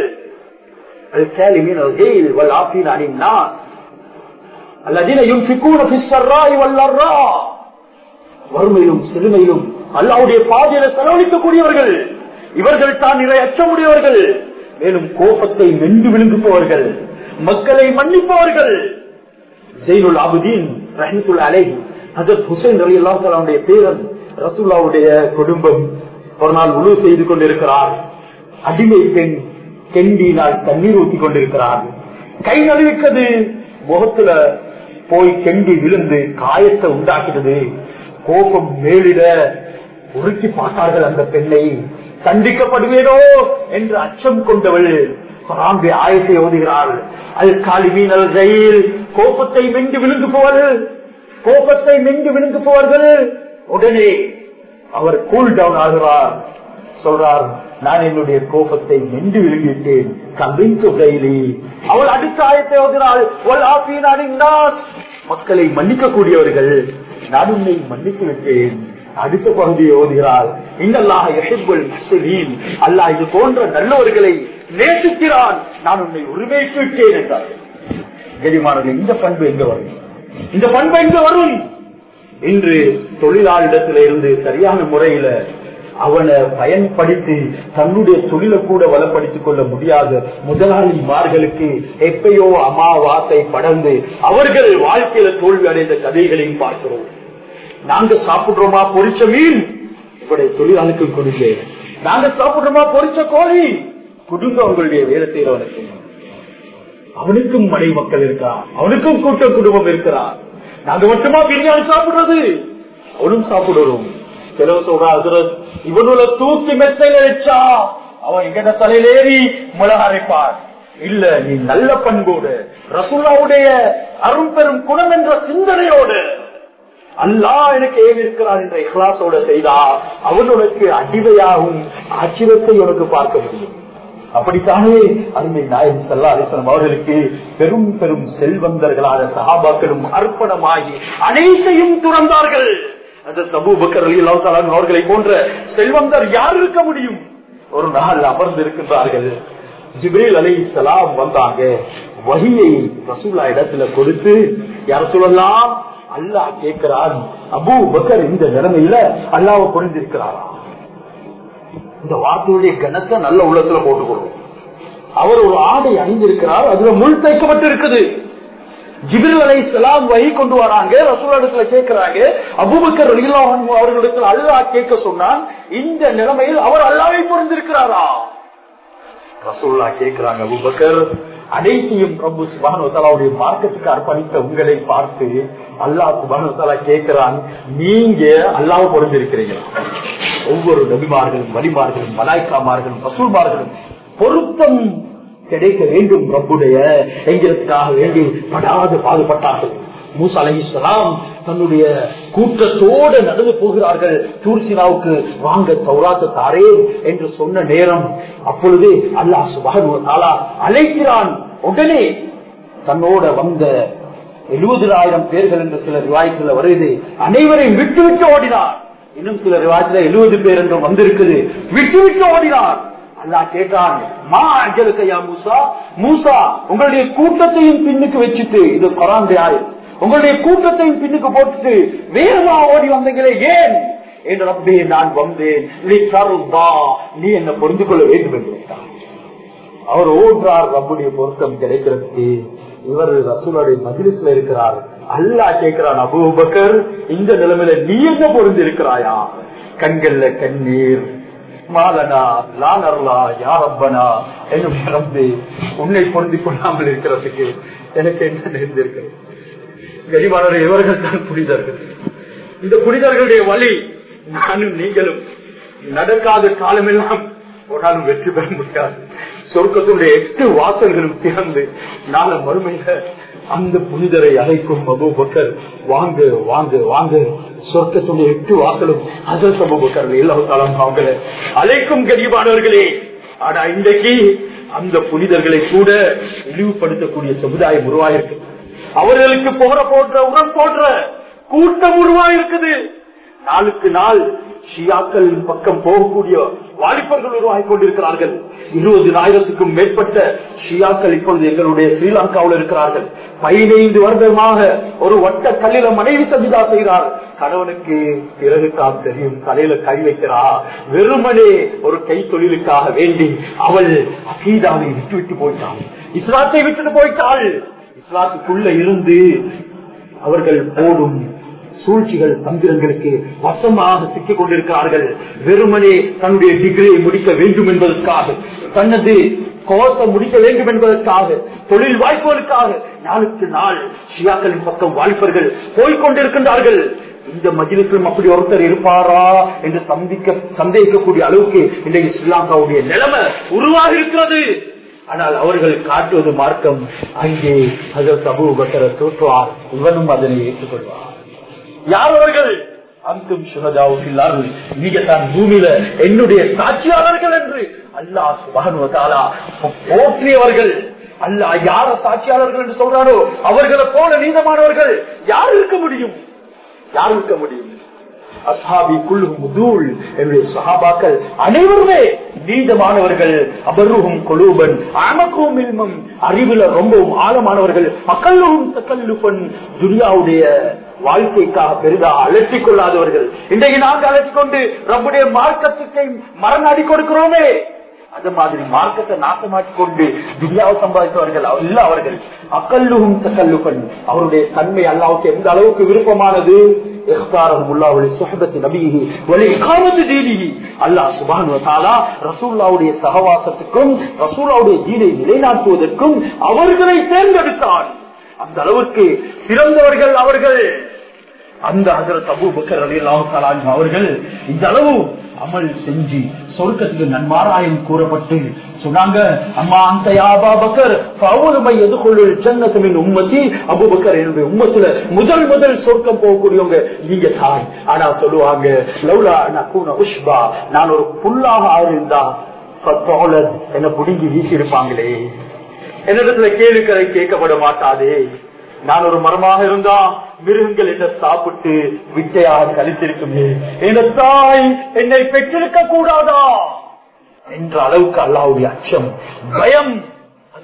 வறுமையிலும் சிறுமையிலும் அல்லாவுடைய பாதையில செலவழிக்கக்கூடியவர்கள் இவர்கள் தான் நிறை அச்சமுடையவர்கள் மேலும் கோபத்தை மென்று விழுங்குப்பவர்கள் மக்களை மன்னிப்பவர்கள் ஜெயினுல் ஆபுதீன் ரஹித்துல் அலை ஹசத் ஹுசைன் அலி அல்லாஹாலுடைய பேரன் ரசூல்லாவுடைய குடும்பம் ஒரு நாள் உழு செய்து கொண்டிருக்கிறார் அடிமை பெண் கெண்டினால் தண்ணீர் ஊற்றி கொண்டிருக்கிறார் கை நழுவிக்கிறது முகத்துல போய் கெண்டி விழுந்து காயத்தை உண்டாக்கிறது கோபம் மேலிட உருக்கி பார்த்தார்கள் அந்த பெண்ணை தண்டிக்கப்படுவேனோ என்று அச்சம் கொண்டவள் குரான் ஆயத்தை ஓதுகிறாள் அல் காலி மீனல் ரயில் கோபத்தை மென்று விழுங்குபவர்கள் கோபத்தை மென்று விழுங்குபவர்கள் உடனே அவர் கூல் டவுன் ஆகிறார் சொல்றார் நான் என்னுடைய கோபத்தை மென்று விழுங்கிட்டேன் கம்பிந்து ரயிலி அவள் அடுத்த ஆயத்தை ஓதுகிறாள் "வல் ஆஃபீன அனின் நாஸ்." மக்களை மன்னிக்க கூடியவர்கள் நான் உன்னை மன்னித்து விட்டேன் அடுத்த பகுதியை ஓதுகிறாள் இன்னல்லாக எஹிப்புல் முஸ்லிமீன் அல்லாஹ் இது போன்ற நல்லவர்களை நேசிக்கிறான் நான் உன்னை உரிமைக்கு விட்டேன் என்றார் கெடிமானவர்கள் இந்த பண்பு எங்க வரும் இந்த பண்பு எங்க வரும் இன்று தொழிலாளிடத்தில இருந்து சரியான முறையில அவனை பயன்படுத்தி தன்னுடைய தொழிலை கூட வளப்படுத்திக் கொள்ள முடியாத முதலாளிமார்களுக்கு எப்பயோ அமாவாசை படர்ந்து அவர்கள் வாழ்க்கையில தோல்வி அடைந்த கதைகளையும் பார்க்கிறோம் நாங்க சாப்பிடுறோமா பொரிச்ச மீன் இவருடைய தொழிலாளிக்கு கொடுங்க நாங்க சாப்பிடுறோமா பொரிச்ச கோழி குடும்ப அவங்களுடைய வேலை செய்யறவனுக்கு அவனுக்கும் மனை மக்கள் இருக்கிறார் அவனுக்கும் கூட்ட குடும்பம் இருக்கிறார் நாங்க மட்டுமா பிரியாணி சாப்பிடுறது அவனும் சாப்பிடுறோம் சிலவு சொல்றா ஹசரத் இவனுல தூக்கி மெத்தையில வச்சா அவன் எங்கட தலையில ஏறி மிளகா அரைப்பார் இல்ல நீ நல்ல பண்போடு ரசூலாவுடைய அரும்பெரும் குணம் என்ற சிந்தனையோடு அல்லாஹ் எனக்கு ஏவி இருக்கிறான் என்ற இஹ்லாசோட செய்தா அவன் உனக்கு அடிவையாகும் ஆச்சரியத்தை உனக்கு பார்க்க முடியும் அப்படித்தானே அருமை நாயகம் சல்லா அலிஸ்லாம் அவர்களுக்கு பெரும் பெரும் செல்வந்தர்களான சகாபாக்களும் அர்ப்பணமாகி அனைத்தையும் துறந்தார்கள் அந்த சபூபக்கர் அலி அல்லாஹ் அவர்களை போன்ற செல்வந்தர் யார் இருக்க முடியும் ஒரு நாள் அமர்ந்து இருக்கின்றார்கள் ஜிப்ரீல் அலி சலாம் வந்தாங்க வகியை ரசூல்லா இடத்துல கொடுத்து யார் சொல்லலாம் அல்லாஹ் கேட்கிறான் அபு பக்கர் இந்த நிலைமையில அல்லாவை புரிந்திருக்கிறாரா இந்த வார்த்தையுடைய கனத்தை நல்ல உள்ளத்துல போட்டுக்கொள்வோம் அவர் ஒரு ஆடை அணிந்திருக்கிறார் அதுல முள் தைக்கப்பட்டு இருக்குது ஜிபிரில் அலை சலாம் வகி கொண்டு வராங்க ரசூலிடத்துல கேட்கிறாங்க அபுபக்கர் ரலியல்லாஹு அன்ஹு அவர்களிடத்தில் அல்லாஹ் கேட்க சொன்னான் இந்த நிலைமையில் அவர் அல்லாவை புரிந்திருக்கிறாரா ரசூல்லா கேட்கிறாங்க அபுபக்கர் அனைத்தையும் பிரபு சுபானு தலாவுடைய மார்க்கத்துக்கு அர்ப்பணித்த உங்களை பார்த்து அல்லாஹ் சுபானு தலா கேட்கிறான் நீங்க அல்லாஹ் பொருந்திருக்கிறீங்களா ஒவ்வொரு நபிமார்களும் வலிமார்களும் மலாய்க்காமார்களும் வசூல்மார்களும் பொருத்தம் கிடைக்க வேண்டும் ரப்புடைய என்கிறதுக்காக வேண்டி படாது பாடுபட்டார்கள் மூசா அலைஹிஸ்ஸலாம் தன்னுடைய கூட்டத்தோடு நடந்து போகிறார்கள் தூர்சினாவுக்கு வாங்க தௌராத்த தாரேன் என்று சொன்ன நேரம் அப்பொழுது அல்லாஹ் சுபஹானஹு வ தஆலா அழைக்கிறான் உடனே தன்னோட வந்த எழுபதாயிரம் பேர்கள் என்று சில ரிவாயத்துல வருது அனைவரையும் விட்டு விட்டு ஓடினார் இன்னும் சில ரிவாயத்துல எழுபது பேர் என்றும் வந்திருக்குது விட்டு விட்டு ஓடினார் அல்லாஹ் கேட்டான் மா அஞ்சலுக்கையா மூசா மூசா உங்களுடைய கூட்டத்தையும் பின்னுக்கு வச்சுட்டு இது கொரான் ஆயுள் உங்களுடைய கூட்டத்தையும் பின்னுக்கு போட்டுட்டு வேகமா ஓடி வந்தீங்களே ஏன் என்று ரப்பே நான் வந்தேன் நீ தருபா நீ என்ன புரிந்து கொள்ள வேண்டும் என்று கேட்டான். அவர் ஓடுறார் ரப்புடைய பொருத்தம் கிடைக்கிறதுக்கு இவர் ரசூலுடைய மஜிலிஸ்ல இருக்கிறார் அல்லாஹ் கேட்கிறான் அபூபக்கர் இந்த நிலைமையில நீ என்ன பொருந்து இருக்கிறாயா கண்கள்ல கண்ணீர் மாலனா லானர்லா யாரப்பனா என்னும் ரப்பு உன்னை பொருந்திக் கொள்ளாமல் இருக்கிறதுக்கு எனக்கு என்ன நேர்ந்திருக்கிறது கரிமானவர் இவர்கள் தான் புனிதர்கள் இந்த புனிதர்களுடைய வழி நானும் நீங்களும் நடக்காத காலமெல்லாம் ஒரு நாளும் வெற்றி பெற முடியாது சொர்க்கத்துடைய எட்டு வாசல்களும் திறந்து நாள மறுமையில அந்த புனிதரை அழைக்கும் அபூபக்கர் வாங்க வாங்க வாங்க சொர்க்கத்துடைய எட்டு வாசலும் அதற்கு அபூபக்கர் எல்லாத்தாலும் அவங்கள அழைக்கும் கரிமானவர்களே ஆனா இன்றைக்கு அந்த புனிதர்களை கூட இழிவுபடுத்தக்கூடிய சமுதாயம் உருவாயிருக்கு அவர்களுக்கு புகர போன்ற உரம் போன்ற கூட்டம் உருவாயிருக்குது நாளுக்கு நாள் ஷியாக்கள் பக்கம் போகக்கூடிய வாலிபர்கள் உருவாகி கொண்டிருக்கிறார்கள் இருபதினாயிரத்துக்கும் மேற்பட்ட ஷியாக்கள் இப்பொழுது எங்களுடைய ஸ்ரீலங்காவில் இருக்கிறார்கள் பதினைந்து வருடமாக ஒரு வட்ட கல்லில மனைவி சஜிதா செய்கிறார் கணவனுக்கு பிறகு தான் தெரியும் தலையில கை வைக்கிறா வெறுமனே ஒரு கை தொழிலுக்காக வேண்டி அவள் அகீதாவை விட்டு விட்டு போயிட்டாள் இஸ்லாத்தை விட்டுட்டு போயிட்டாள் இஸ்லாத்துக்குள்ள இருந்து அவர்கள் போடும் சூழ்ச்சிகள் தந்திரங்களுக்கு வசமாக சிக்கிக் கொண்டிருக்கிறார்கள் வெறுமனே தன்னுடைய டிகிரியை முடிக்க வேண்டும் என்பதற்காக தனது கோசம் முடிக்க வேண்டும் என்பதற்காக தொழில் வாய்ப்புகளுக்காக நாளுக்கு நாள் ஷியாக்களின் பக்கம் வாலிபர்கள் போய்கொண்டிருக்கின்றார்கள் இந்த மஜிலிசிலும் அப்படி ஒருத்தர் இருப்பாரா என்று சந்திக்க சந்தேகிக்கக்கூடிய அளவுக்கு இன்றைக்கு ஸ்ரீலங்காவுடைய நிலைமை உருவாக இருக்கிறது ஆனால் அவர்கள் காட்டுவது மார்க்கம் அங்கே அதற்கு அபூபக்கர தோற்றுவார் இவனும் அதனை ஏற்றுக்கொள்வார் யார் அவர்கள் அங்கும் சுகதாவுகிறார்கள் நீங்க தான் பூமியில என்னுடைய சாட்சியாளர்கள் என்று அல்லாஹ் சுபானுவதாலா போற்றியவர்கள் அல்லா யார சாட்சியாளர்கள் என்று சொல்றாரோ அவர்களை போல நீதமானவர்கள் யார் இருக்க முடியும் யார் இருக்க முடியும் அசாபி குழு முதூல் என்னுடைய சஹாபாக்கள் அனைவருமே நீதமானவர்கள் அபருகும் கொலூபன் ஆமக்கும் இல்மம் அறிவுல ரொம்பவும் ஆழமானவர்கள் மக்களும் தக்கல்லுபன் துனியாவுடைய வாழ்க்கைக்காக பெரிதாக அலட்டிக் கொள்ளாதவர்கள் இன்றைக்கு நாங்கள் அலட்டிக் கொண்டு நம்முடைய மார்க்கத்துக்கு மரண அடி கொடுக்கிறோமே அது மாதிரி மார்க்கத்தை நாசமாக்கி கொண்டு துனியாவை சம்பாதித்தவர்கள் இல்ல அவர்கள் அக்கல்லுகும் தக்கல்லுபன் அவருடைய தன்மை அல்லாவுக்கு எந்த அளவுக்கு விருப்பமானது சகவாசத்துக்கும் ரசூலாவுடைய ஜீனை நிலைநாட்டுவதற்கும் அவர்களை தேர்ந்தெடுத்தான் அந்த அளவுக்கு சிறந்தவர்கள் அவர்கள் அந்த ஹசரத் அபு பக்கர் அலி அல்லாஹாலான் அவர்கள் இந்த அளவு அமல் செஞ்சு சொர்க்கத்துக்கு நன்மாராயம் கூறப்பட்டு சொன்னாங்க அம்மா அந்த யாபா பக்கர் பவுலுமை எதிர்கொள்ளு ஜன்னத்தின் உம்மத்தி அபுபக்கர் என்னுடைய உம்மத்துல முதல் முதல் சொர்க்கம் போகக்கூடியவங்க நீங்க தாய் ஆனா சொல்லுவாங்க லவ்லா நக்கூன உஷ்பா நான் ஒரு புல்லாக ஆயிருந்தா என்ன புடுங்கி வீசி இருப்பாங்களே என்னிடத்துல கேள்விக்கரை கேட்கப்பட மாட்டாதே நான் ஒரு மரமாக இருந்தா மிருகங்கள் என்ன சாப்பிட்டு விட்டையாக கழித்திருக்குமே என தாய் என்னை பெற்றிருக்க கூடாதா என்ற அளவுக்கு அல்லாவுடைய அச்சம் பயம்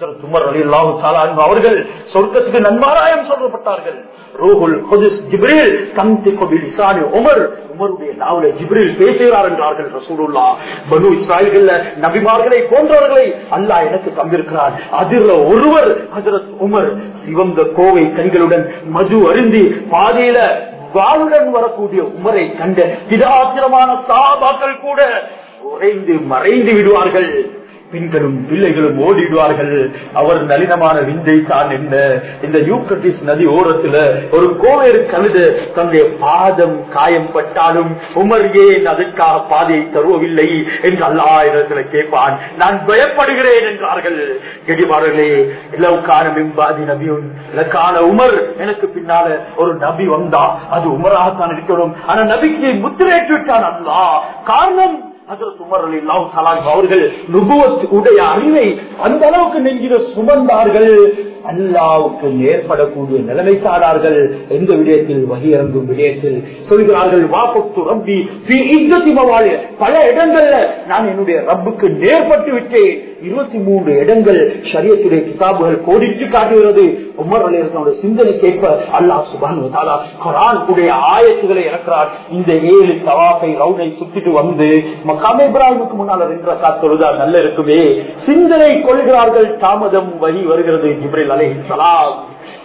ஹசரத் உமர் அலி அல்லாஹு அவர்கள் சொர்க்கத்துக்கு நன்மாராயம் சொல்லப்பட்டார்கள் ரூஹுல் குதுஸ் ஜிப்ரீல் தம்திகு பிலிசானி உமர் உமருடைய நாவல ஜிப்ரீல் பேசுகிறார் என்றார்கள் ரசூலுல்லா பனு இஸ்ராயல்கள்ல நபிமார்களை போன்றவர்களை அல்லாஹ் எனக்கு தந்திருக்கிறார் அதில் ஒருவர் ஹசரத் உமர் சிவந்த கோவை கைகளுடன் மது அருந்தி பாதையில வாளுடன் வரக்கூடிய உமரை கண்ட திடாத்திரமான சாபாக்கள் கூட உறைந்து மறைந்து விடுவார்கள் பெண்களும் பிள்ளைகளும் ஓடிடுவார்கள் அவர் நளினமான விந்தை தான் என்ன இந்த யூக்கட்டிஸ் நதி ஓரத்துல ஒரு கோவேறு கழுது தன்னுடைய பாதம் காயம் பட்டாலும் உமர் ஏன் அதற்காக பாதையை தருவவில்லை என்று அல்லா இடத்துல கேட்பான் நான் பயப்படுகிறேன் என்றார்கள் கெடிமார்களே இலவுக்கான மிம்பாதி நபியும் இலக்கான உமர் எனக்கு பின்னால ஒரு நபி வந்தா அது உமராகத்தான் இருக்கணும் ஆனா நபிக்கு முத்திரேற்று விட்டான் அல்லா காரணம் அவர்கள் நுபுவத் உடைய அறிவை அந்த அளவுக்கு நெஞ்சில சுமந்தார்கள் அல்லாவுக்கு நேர்படக்கூடிய நிலைமை சாடார்கள் எந்த விடயத்தில் வகியிறங்கும் விடயத்தில் சொல்கிறார்கள் வாபத்து ரப்பி பல இடங்கள்ல நான் என்னுடைய ரப்புக்கு நேர்பட்டு விட்டேன் இருபத்தி மூன்று இடங்கள் சரியத்துடைய கிதாபுகள் கோடிட்டு காட்டுகிறது உமர் அலியர்களுடைய சிந்தனை கேட்ப அல்லாஹ் சுபான் குரான் உடைய ஆயத்துகளை இறக்கிறார் இந்த ஏழு தவாப்பை ரவுனை சுத்திட்டு வந்து மக்காமே இப்ராஹிமுக்கு முன்னால் என்ற காத்தொழுதா நல்ல இருக்குமே சிந்தனை கொள்கிறார்கள் தாமதம் வழி வருகிறது ஜிப்ரில் அலை சலாம்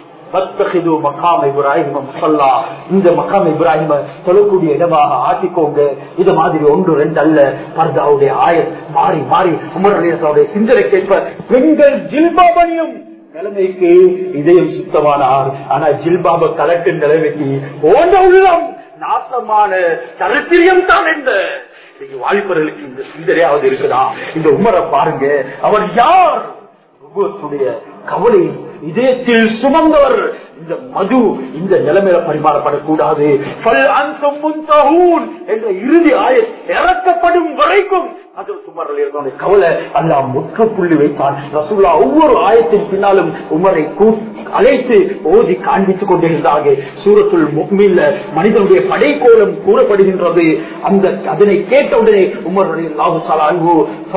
இந்த மக்காம் இப்ராஹிம சொல்லக்கூடிய இடமாக ஆட்டிக்கோங்க இது மாதிரி ஒன்று ரெண்டு அல்ல பர்தாவுடைய ஆயர் மாறி மாறி உமர் அலியர்களுடைய சிந்தனை கேட்ப பெண்கள் ஜில்பாபனியும் நிலைமைக்கு இதயம் சுத்தமானார் ஆனா ஜில்பாப கலட்டு நிலைமைக்கு ஓண்ட உள்ளம் நாசமான சரித்திரியம் தான் என்ன வாலிபர்களுக்கு இந்த சிந்தனையாவது இருக்குதா இந்த உமரை பாருங்க அவர் யார் கவலை இதயத்தில் சுமந்தவர் இந்த மது இந்த நிலைமையில பரிமாறப்படக்கூடாது என்ற இறுதி ஆய இறக்கப்படும் வரைக்கும் அது சுமரில் கவலை அல்லா முற்றுப்புள்ளி வைத்தான் ரசூல்லா ஒவ்வொரு ஆயத்தின் பின்னாலும் உமரை அழைத்து ஓதி காண்பித்துக் கொண்டிருந்தாங்க சூரத்துள் முக்மில்ல மனிதனுடைய படைக்கோலம் கூறப்படுகின்றது அந்த அதனை கேட்டவுடனே உமருடைய லாபு சலான்பு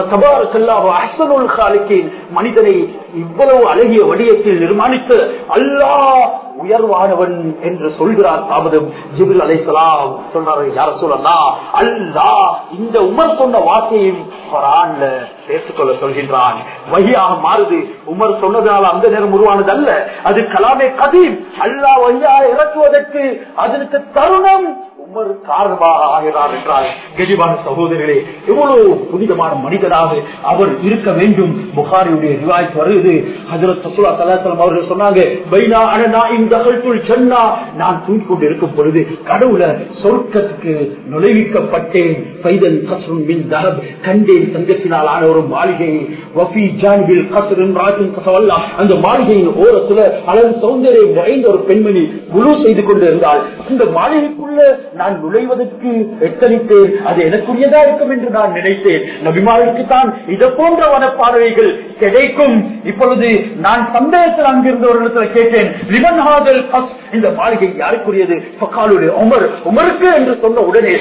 மனிதனை இவ்வளவு அழகிய வடிவத்தில் நிர்மாணித்து அல்லாஹ் உயர்வானவன் என்று சொல்கிறார் தாமதம் ஜிபில் அலைசலாம் சொல்றாரு யார சொல்லலாம் அல்லா இந்த உமர் சொன்ன வார்த்தையும் பரான்ல சேர்த்துக்கொள்ள சொல்கின்றான் வழியாக மாறுது உமர் சொன்னதால் அந்த நேரம் உருவானது அல்ல அது கலாமே கதீம் அல்லா வழியாக இறக்குவதற்கு அதற்கு தருணம் உமர் காரணமாக ஆகிறார் என்றால் கெடிவான சகோதரர்களே எவ்வளவு புனிதமான மனிதனாக அவர் இருக்க வேண்டும் புகாரியுடைய ரிவாய்க்கு வருது ஹஜரத் சசுலா சலாசலம் அவர்கள் சொன்னாங்க பைனா அனனா இந்த சொன்னா நான் தூங்கி கொண்டு இருக்கும் பொழுது கடவுள சொர்க்கத்துக்கு நுழைவிக்கப்பட்டேன் பைதன் கசரும் மின் தரப் கண்டேன் தங்கத்தினால் ஆன ஒரு மாளிகை வஃபி ஜான்பில் கசரும் ராஜன் கசவல்லா அந்த மாளிகையின் ஓரத்துல அளவு சௌந்தரியம் நிறைந்த ஒரு பெண்மணி குழு செய்து கொண்டு இருந்தால் இந்த மாளிகைக்குள்ள நான் நுழைவதற்கு எத்தனித்தேன் அது எனக்குரியதா இருக்கும் என்று நான் நினைத்தேன் நபிமாவுக்கு தான் இதை போன்ற வனப்பார்வைகள் கிடைக்கும் இப்பொழுது நான் சந்தேகத்தில் அங்கிருந்த ஒரு இடத்துல கேட்டேன் லிமன் ஹாதல் இந்த மாளிகை யாருக்குரியது பக்காலுடைய உமர் உமருக்கு என்று சொன்ன உடனே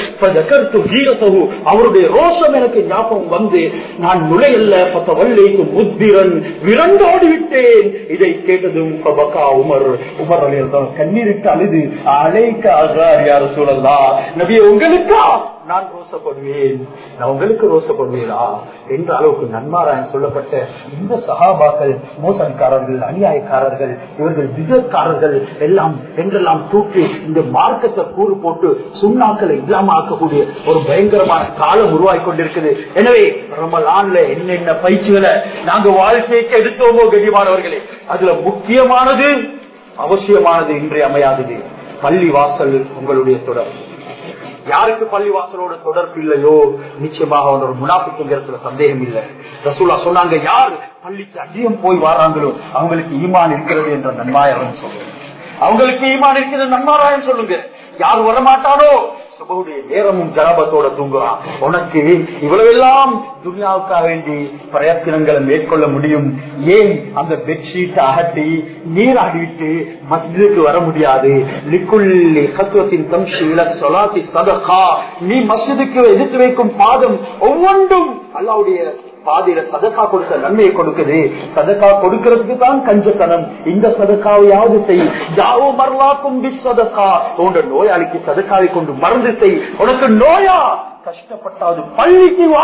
அவருடைய ரோஷம் எனக்கு ஞாபகம் வந்து நான் நுழையல்ல பத்த வல்லைக்கு முத்திரன் விரண்டோடி விட்டேன் இதை கேட்டதும் பக்கா உமர் உமர் அலையதான் கண்ணீரிட்டு அழுது அழைக்க ஆகிறார் யார் சூழல்லா நபிய உங்களுக்கா நான் ரோசப்படுவேன் நான் உங்களுக்கு ரோசப்படுவேனா என்ற அளவுக்கு நன்மாராயன் சொல்லப்பட்ட இந்த சகாபாக்கள் மோசடிக்காரர்கள் அநியாயக்காரர்கள் இவர்கள் விதக்காரர்கள் எல்லாம் என்றெல்லாம் தூக்கி இந்த மார்க்கத்தை கூறு போட்டு சுண்ணாக்களை இல்லாம ஆக்கக்கூடிய ஒரு பயங்கரமான காலம் உருவாகி கொண்டிருக்குது எனவே ரமலான்ல என்னென்ன பயிற்சிகளை நாங்க வாழ்க்கைக்கு எடுத்தோமோ கண்ணியமானவர்களே அதுல முக்கியமானது அவசியமானது இன்றைய அமையாதது பள்ளி வாசல் உங்களுடைய தொடர் யாருக்கு பள்ளி வாசலோட தொடர்பு இல்லையோ நிச்சயமாக அவன் ஒரு முனாபிக்குங்கிறதுல சந்தேகம் இல்லை ரசூலா சொன்னாங்க யார் பள்ளிக்கு அதிகம் போய் வர்றாங்களோ அவங்களுக்கு ஈமான் இருக்கிறது என்ற நன்மாயம் சொல்லுங்க அவங்களுக்கு ஈமான் இருக்கிறது நன்மாராயம் சொல்லுங்க யார் வரமாட்டானோ சுபகுடைய நேரமும் ஜனபத்தோட தூங்குறான் உனக்கு இவ்வளவெல்லாம் துனியாவுக்காக வேண்டி பிரயத்தனங்களை மேற்கொள்ள முடியும் ஏன் அந்த பெட்ஷீட் அகட்டி நீராடிவிட்டு மஸ்ஜிதுக்கு வர முடியாது லிக்குள்ளி கத்துவத்தின் தம்ஷீல சொலாத்தி சதகா நீ மஸ்ஜிதுக்கு எதிர்த்து வைக்கும் பாதம் ஒவ்வொன்றும் அல்லாவுடைய பாதியில சதக்கா கொடுத்த நன்மையை கொடுக்குது சதக்கா கொடுக்கிறதுக்கு தான் கஞ்சத்தனம் இந்த சதக்காவையாவது செய் ஜாவோ மரலாக்கும் சதக்கா உங்க நோயாளிக்கு சதக்காவை கொண்டு மருந்து செய் உனக்கு நோயா கஷ்டப்பட்டாது பள்ளிக்கு வா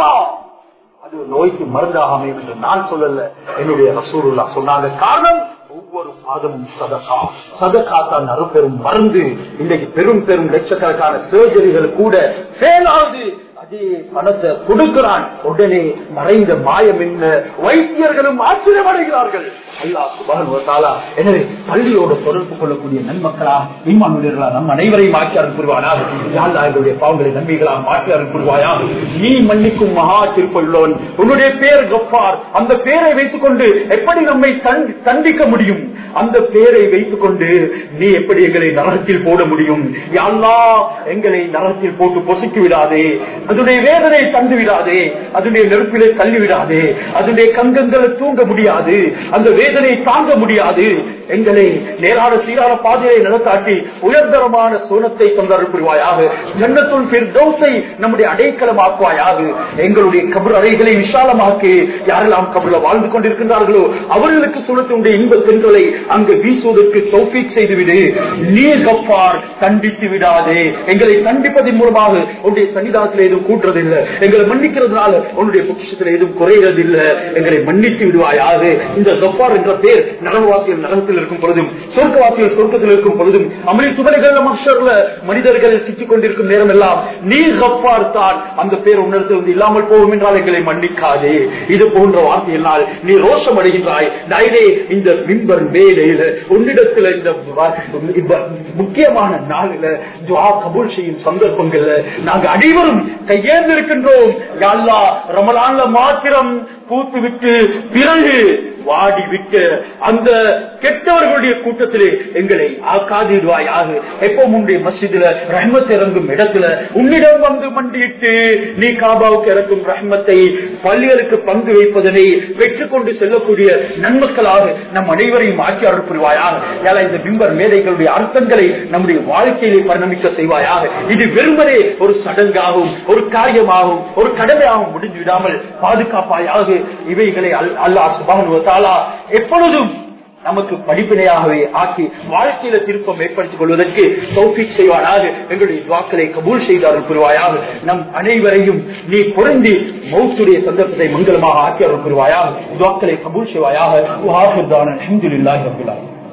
அது நோய்க்கு மருந்தாக அமையும் என்று நான் சொல்லல என்னுடைய ரசூருல்லா சொன்னாங்க காரணம் ஒவ்வொரு மாதமும் சதகா சதகா தான் அருப்பெரும் மருந்து இன்றைக்கு பெரும் பெரும் லட்சக்கணக்கான சர்ஜரிகள் கூட ஃபெயில் ஆகுது அதே பணத்தை கொடுக்கிறான் உடனே மறைந்த மாயம் என்ன வைத்தியர்களும் ஆச்சரியமடைகிறார்கள் அல்லாஹ் சுபான் வத்தாலா எனவே பள்ளியோடு தொடர்பு கொள்ளக்கூடிய நன்மக்களா இம்மானுடையர்களா நம் அனைவரையும் மாற்றி அனுப்புவானாக யாழ்லா எங்களுடைய பாவங்களை நன்மைகளா மாற்றி அனுப்புவாயாக நீ மன்னிக்கும் மகா திருப்பள்ளவன் உன்னுடைய பேர் கப்பார் அந்த பேரை வைத்துக் கொண்டு எப்படி நம்மை தண்டி- தண்டிக்க முடியும் அந்த பேரை வைத்துக் கொண்டு நீ எப்படி எங்களை நரகத்தில் போட முடியும் யாழ்லா எங்களை நரகத்தில் போட்டு பொசுக்கி விடாதே அதனுடைய வேதனை தந்து விடாதே அதனுடைய நெருப்பிலே தள்ளி விடாதே அதனுடைய கங்கங்களை தூங்க முடியாது அந்த வேதனையை தாங்க முடியாது எங்களை நேரான சீரான பாதையை நடத்தாட்டி உயர்தரமான சோனத்தை தந்தருள் புரிவாயாக ஜன்னத்துள் பெருதோசை நம்முடைய அடைக்கலமாக்குவாயாக எங்களுடைய கபர் அறைகளை விசாலமாக்கி யாரெல்லாம் கபர்ல வாழ்ந்து கொண்டிருக்கின்றார்களோ அவர்களுக்கு சுழத்தினுடைய இன்ப தென்றலை அங்கு வீசுவதற்கு தௌஃபீக் செய்துவிடு நீ கப்பார் தண்டித்து விடாதே எங்களை தண்டிப்பதன் மூலமாக உன்னுடைய சன்னிதானத்தில் எதுவும் கூட்டுறதில்லை எங்களை மன்னிக்கிறதுனால உன்னுடைய பொக்கிஷத்தில் எதுவும் குறையறதில்லை எங்களை மன்னித்து விடுவாயாக இந்த கப்பார் என்ற பேர் நரகவாசிகள் நரகத்தில் இருக்கும் பொழுதும் சொர்க்கவாசிகள் சொர்க்கத்தில் இருக்கும் பொழுதும் அமளி துணைகள் மனுஷர்ல மனிதர்கள் சிக்கிக் கொண்டிருக்கும் நேரம் எல்லாம் நீ கப்பார் தான் அந்த பேர் உணர்த்து வந்து இல்லாமல் போகும் என்றால் எங்களை மன்னிக்காதே இது போன்ற வார்த்தையினால் நீ ரோஷம் அடைகின்றாய் நாயனே இந்த மின்பர் மேலையில உன்னிடத்துல இந்த வ- இப்ப முக்கியமான நாளில துவா கபூல் செய்யும் சந்தர்ப்பங்கள்ல நாங்க அனைவரும் கையேர்ந்திருக்கின்றோம் யாழ்லா ரமலான்ல மாத்திரம் பூத்து விட்டு பிறகு வாடி விட்ட அந்த கெட்டவர்களுடைய கூட்டத்திலே எங்களை ஆக்காதிடுவாயாக எப்போ உன்னுடைய மசிதில ரஹ்மத் இறங்கும் இடத்துல உன்னிடம் வந்து மண்டியிட்டு நீ காபாவுக்கு இறக்கும் ரஹ்மத்தை பள்ளிகளுக்கு பங்கு வைப்பதனை பெற்றுக்கொண்டு செல்லக்கூடிய நன்மக்களாக நம் அனைவரையும் ஆக்கி அருள் புரிவாயாக ஏழை இந்த பிம்பர் மேதைகளுடைய அர்த்தங்களை நம்முடைய வாழ்க்கையிலே பரிணமிக்க செய்வாயாக இது வெறுமனே ஒரு சடங்காகவும் ஒரு காரியமாகவும் ஒரு கடமையாகவும் முடிந்து விடாமல் பாதுகாப்பாயாக இவைகளை அல்- அல்லாஹ் சுபானு தாலா எப்பொழுதும் நமக்கு படிப்பினையாகவே ஆக்கி வாழ்க்கையில திருப்பம் ஏற்படுத்திக் கொள்வதற்கு தௌஃபீக் செய்வானாக எங்களுடைய துவாக்களை கபூல் செய்தார்கள் புரிவாயாக நம் அனைவரையும் நீ பொருந்தி மௌத்துடைய சந்தர்ப்பத்தை மங்களமாக ஆக்கி அருள் புரிவாயாக துவாக்களை கபூல் செய்வாயாக அஹமதுல்லாஹி ரபில் ஆலமீன்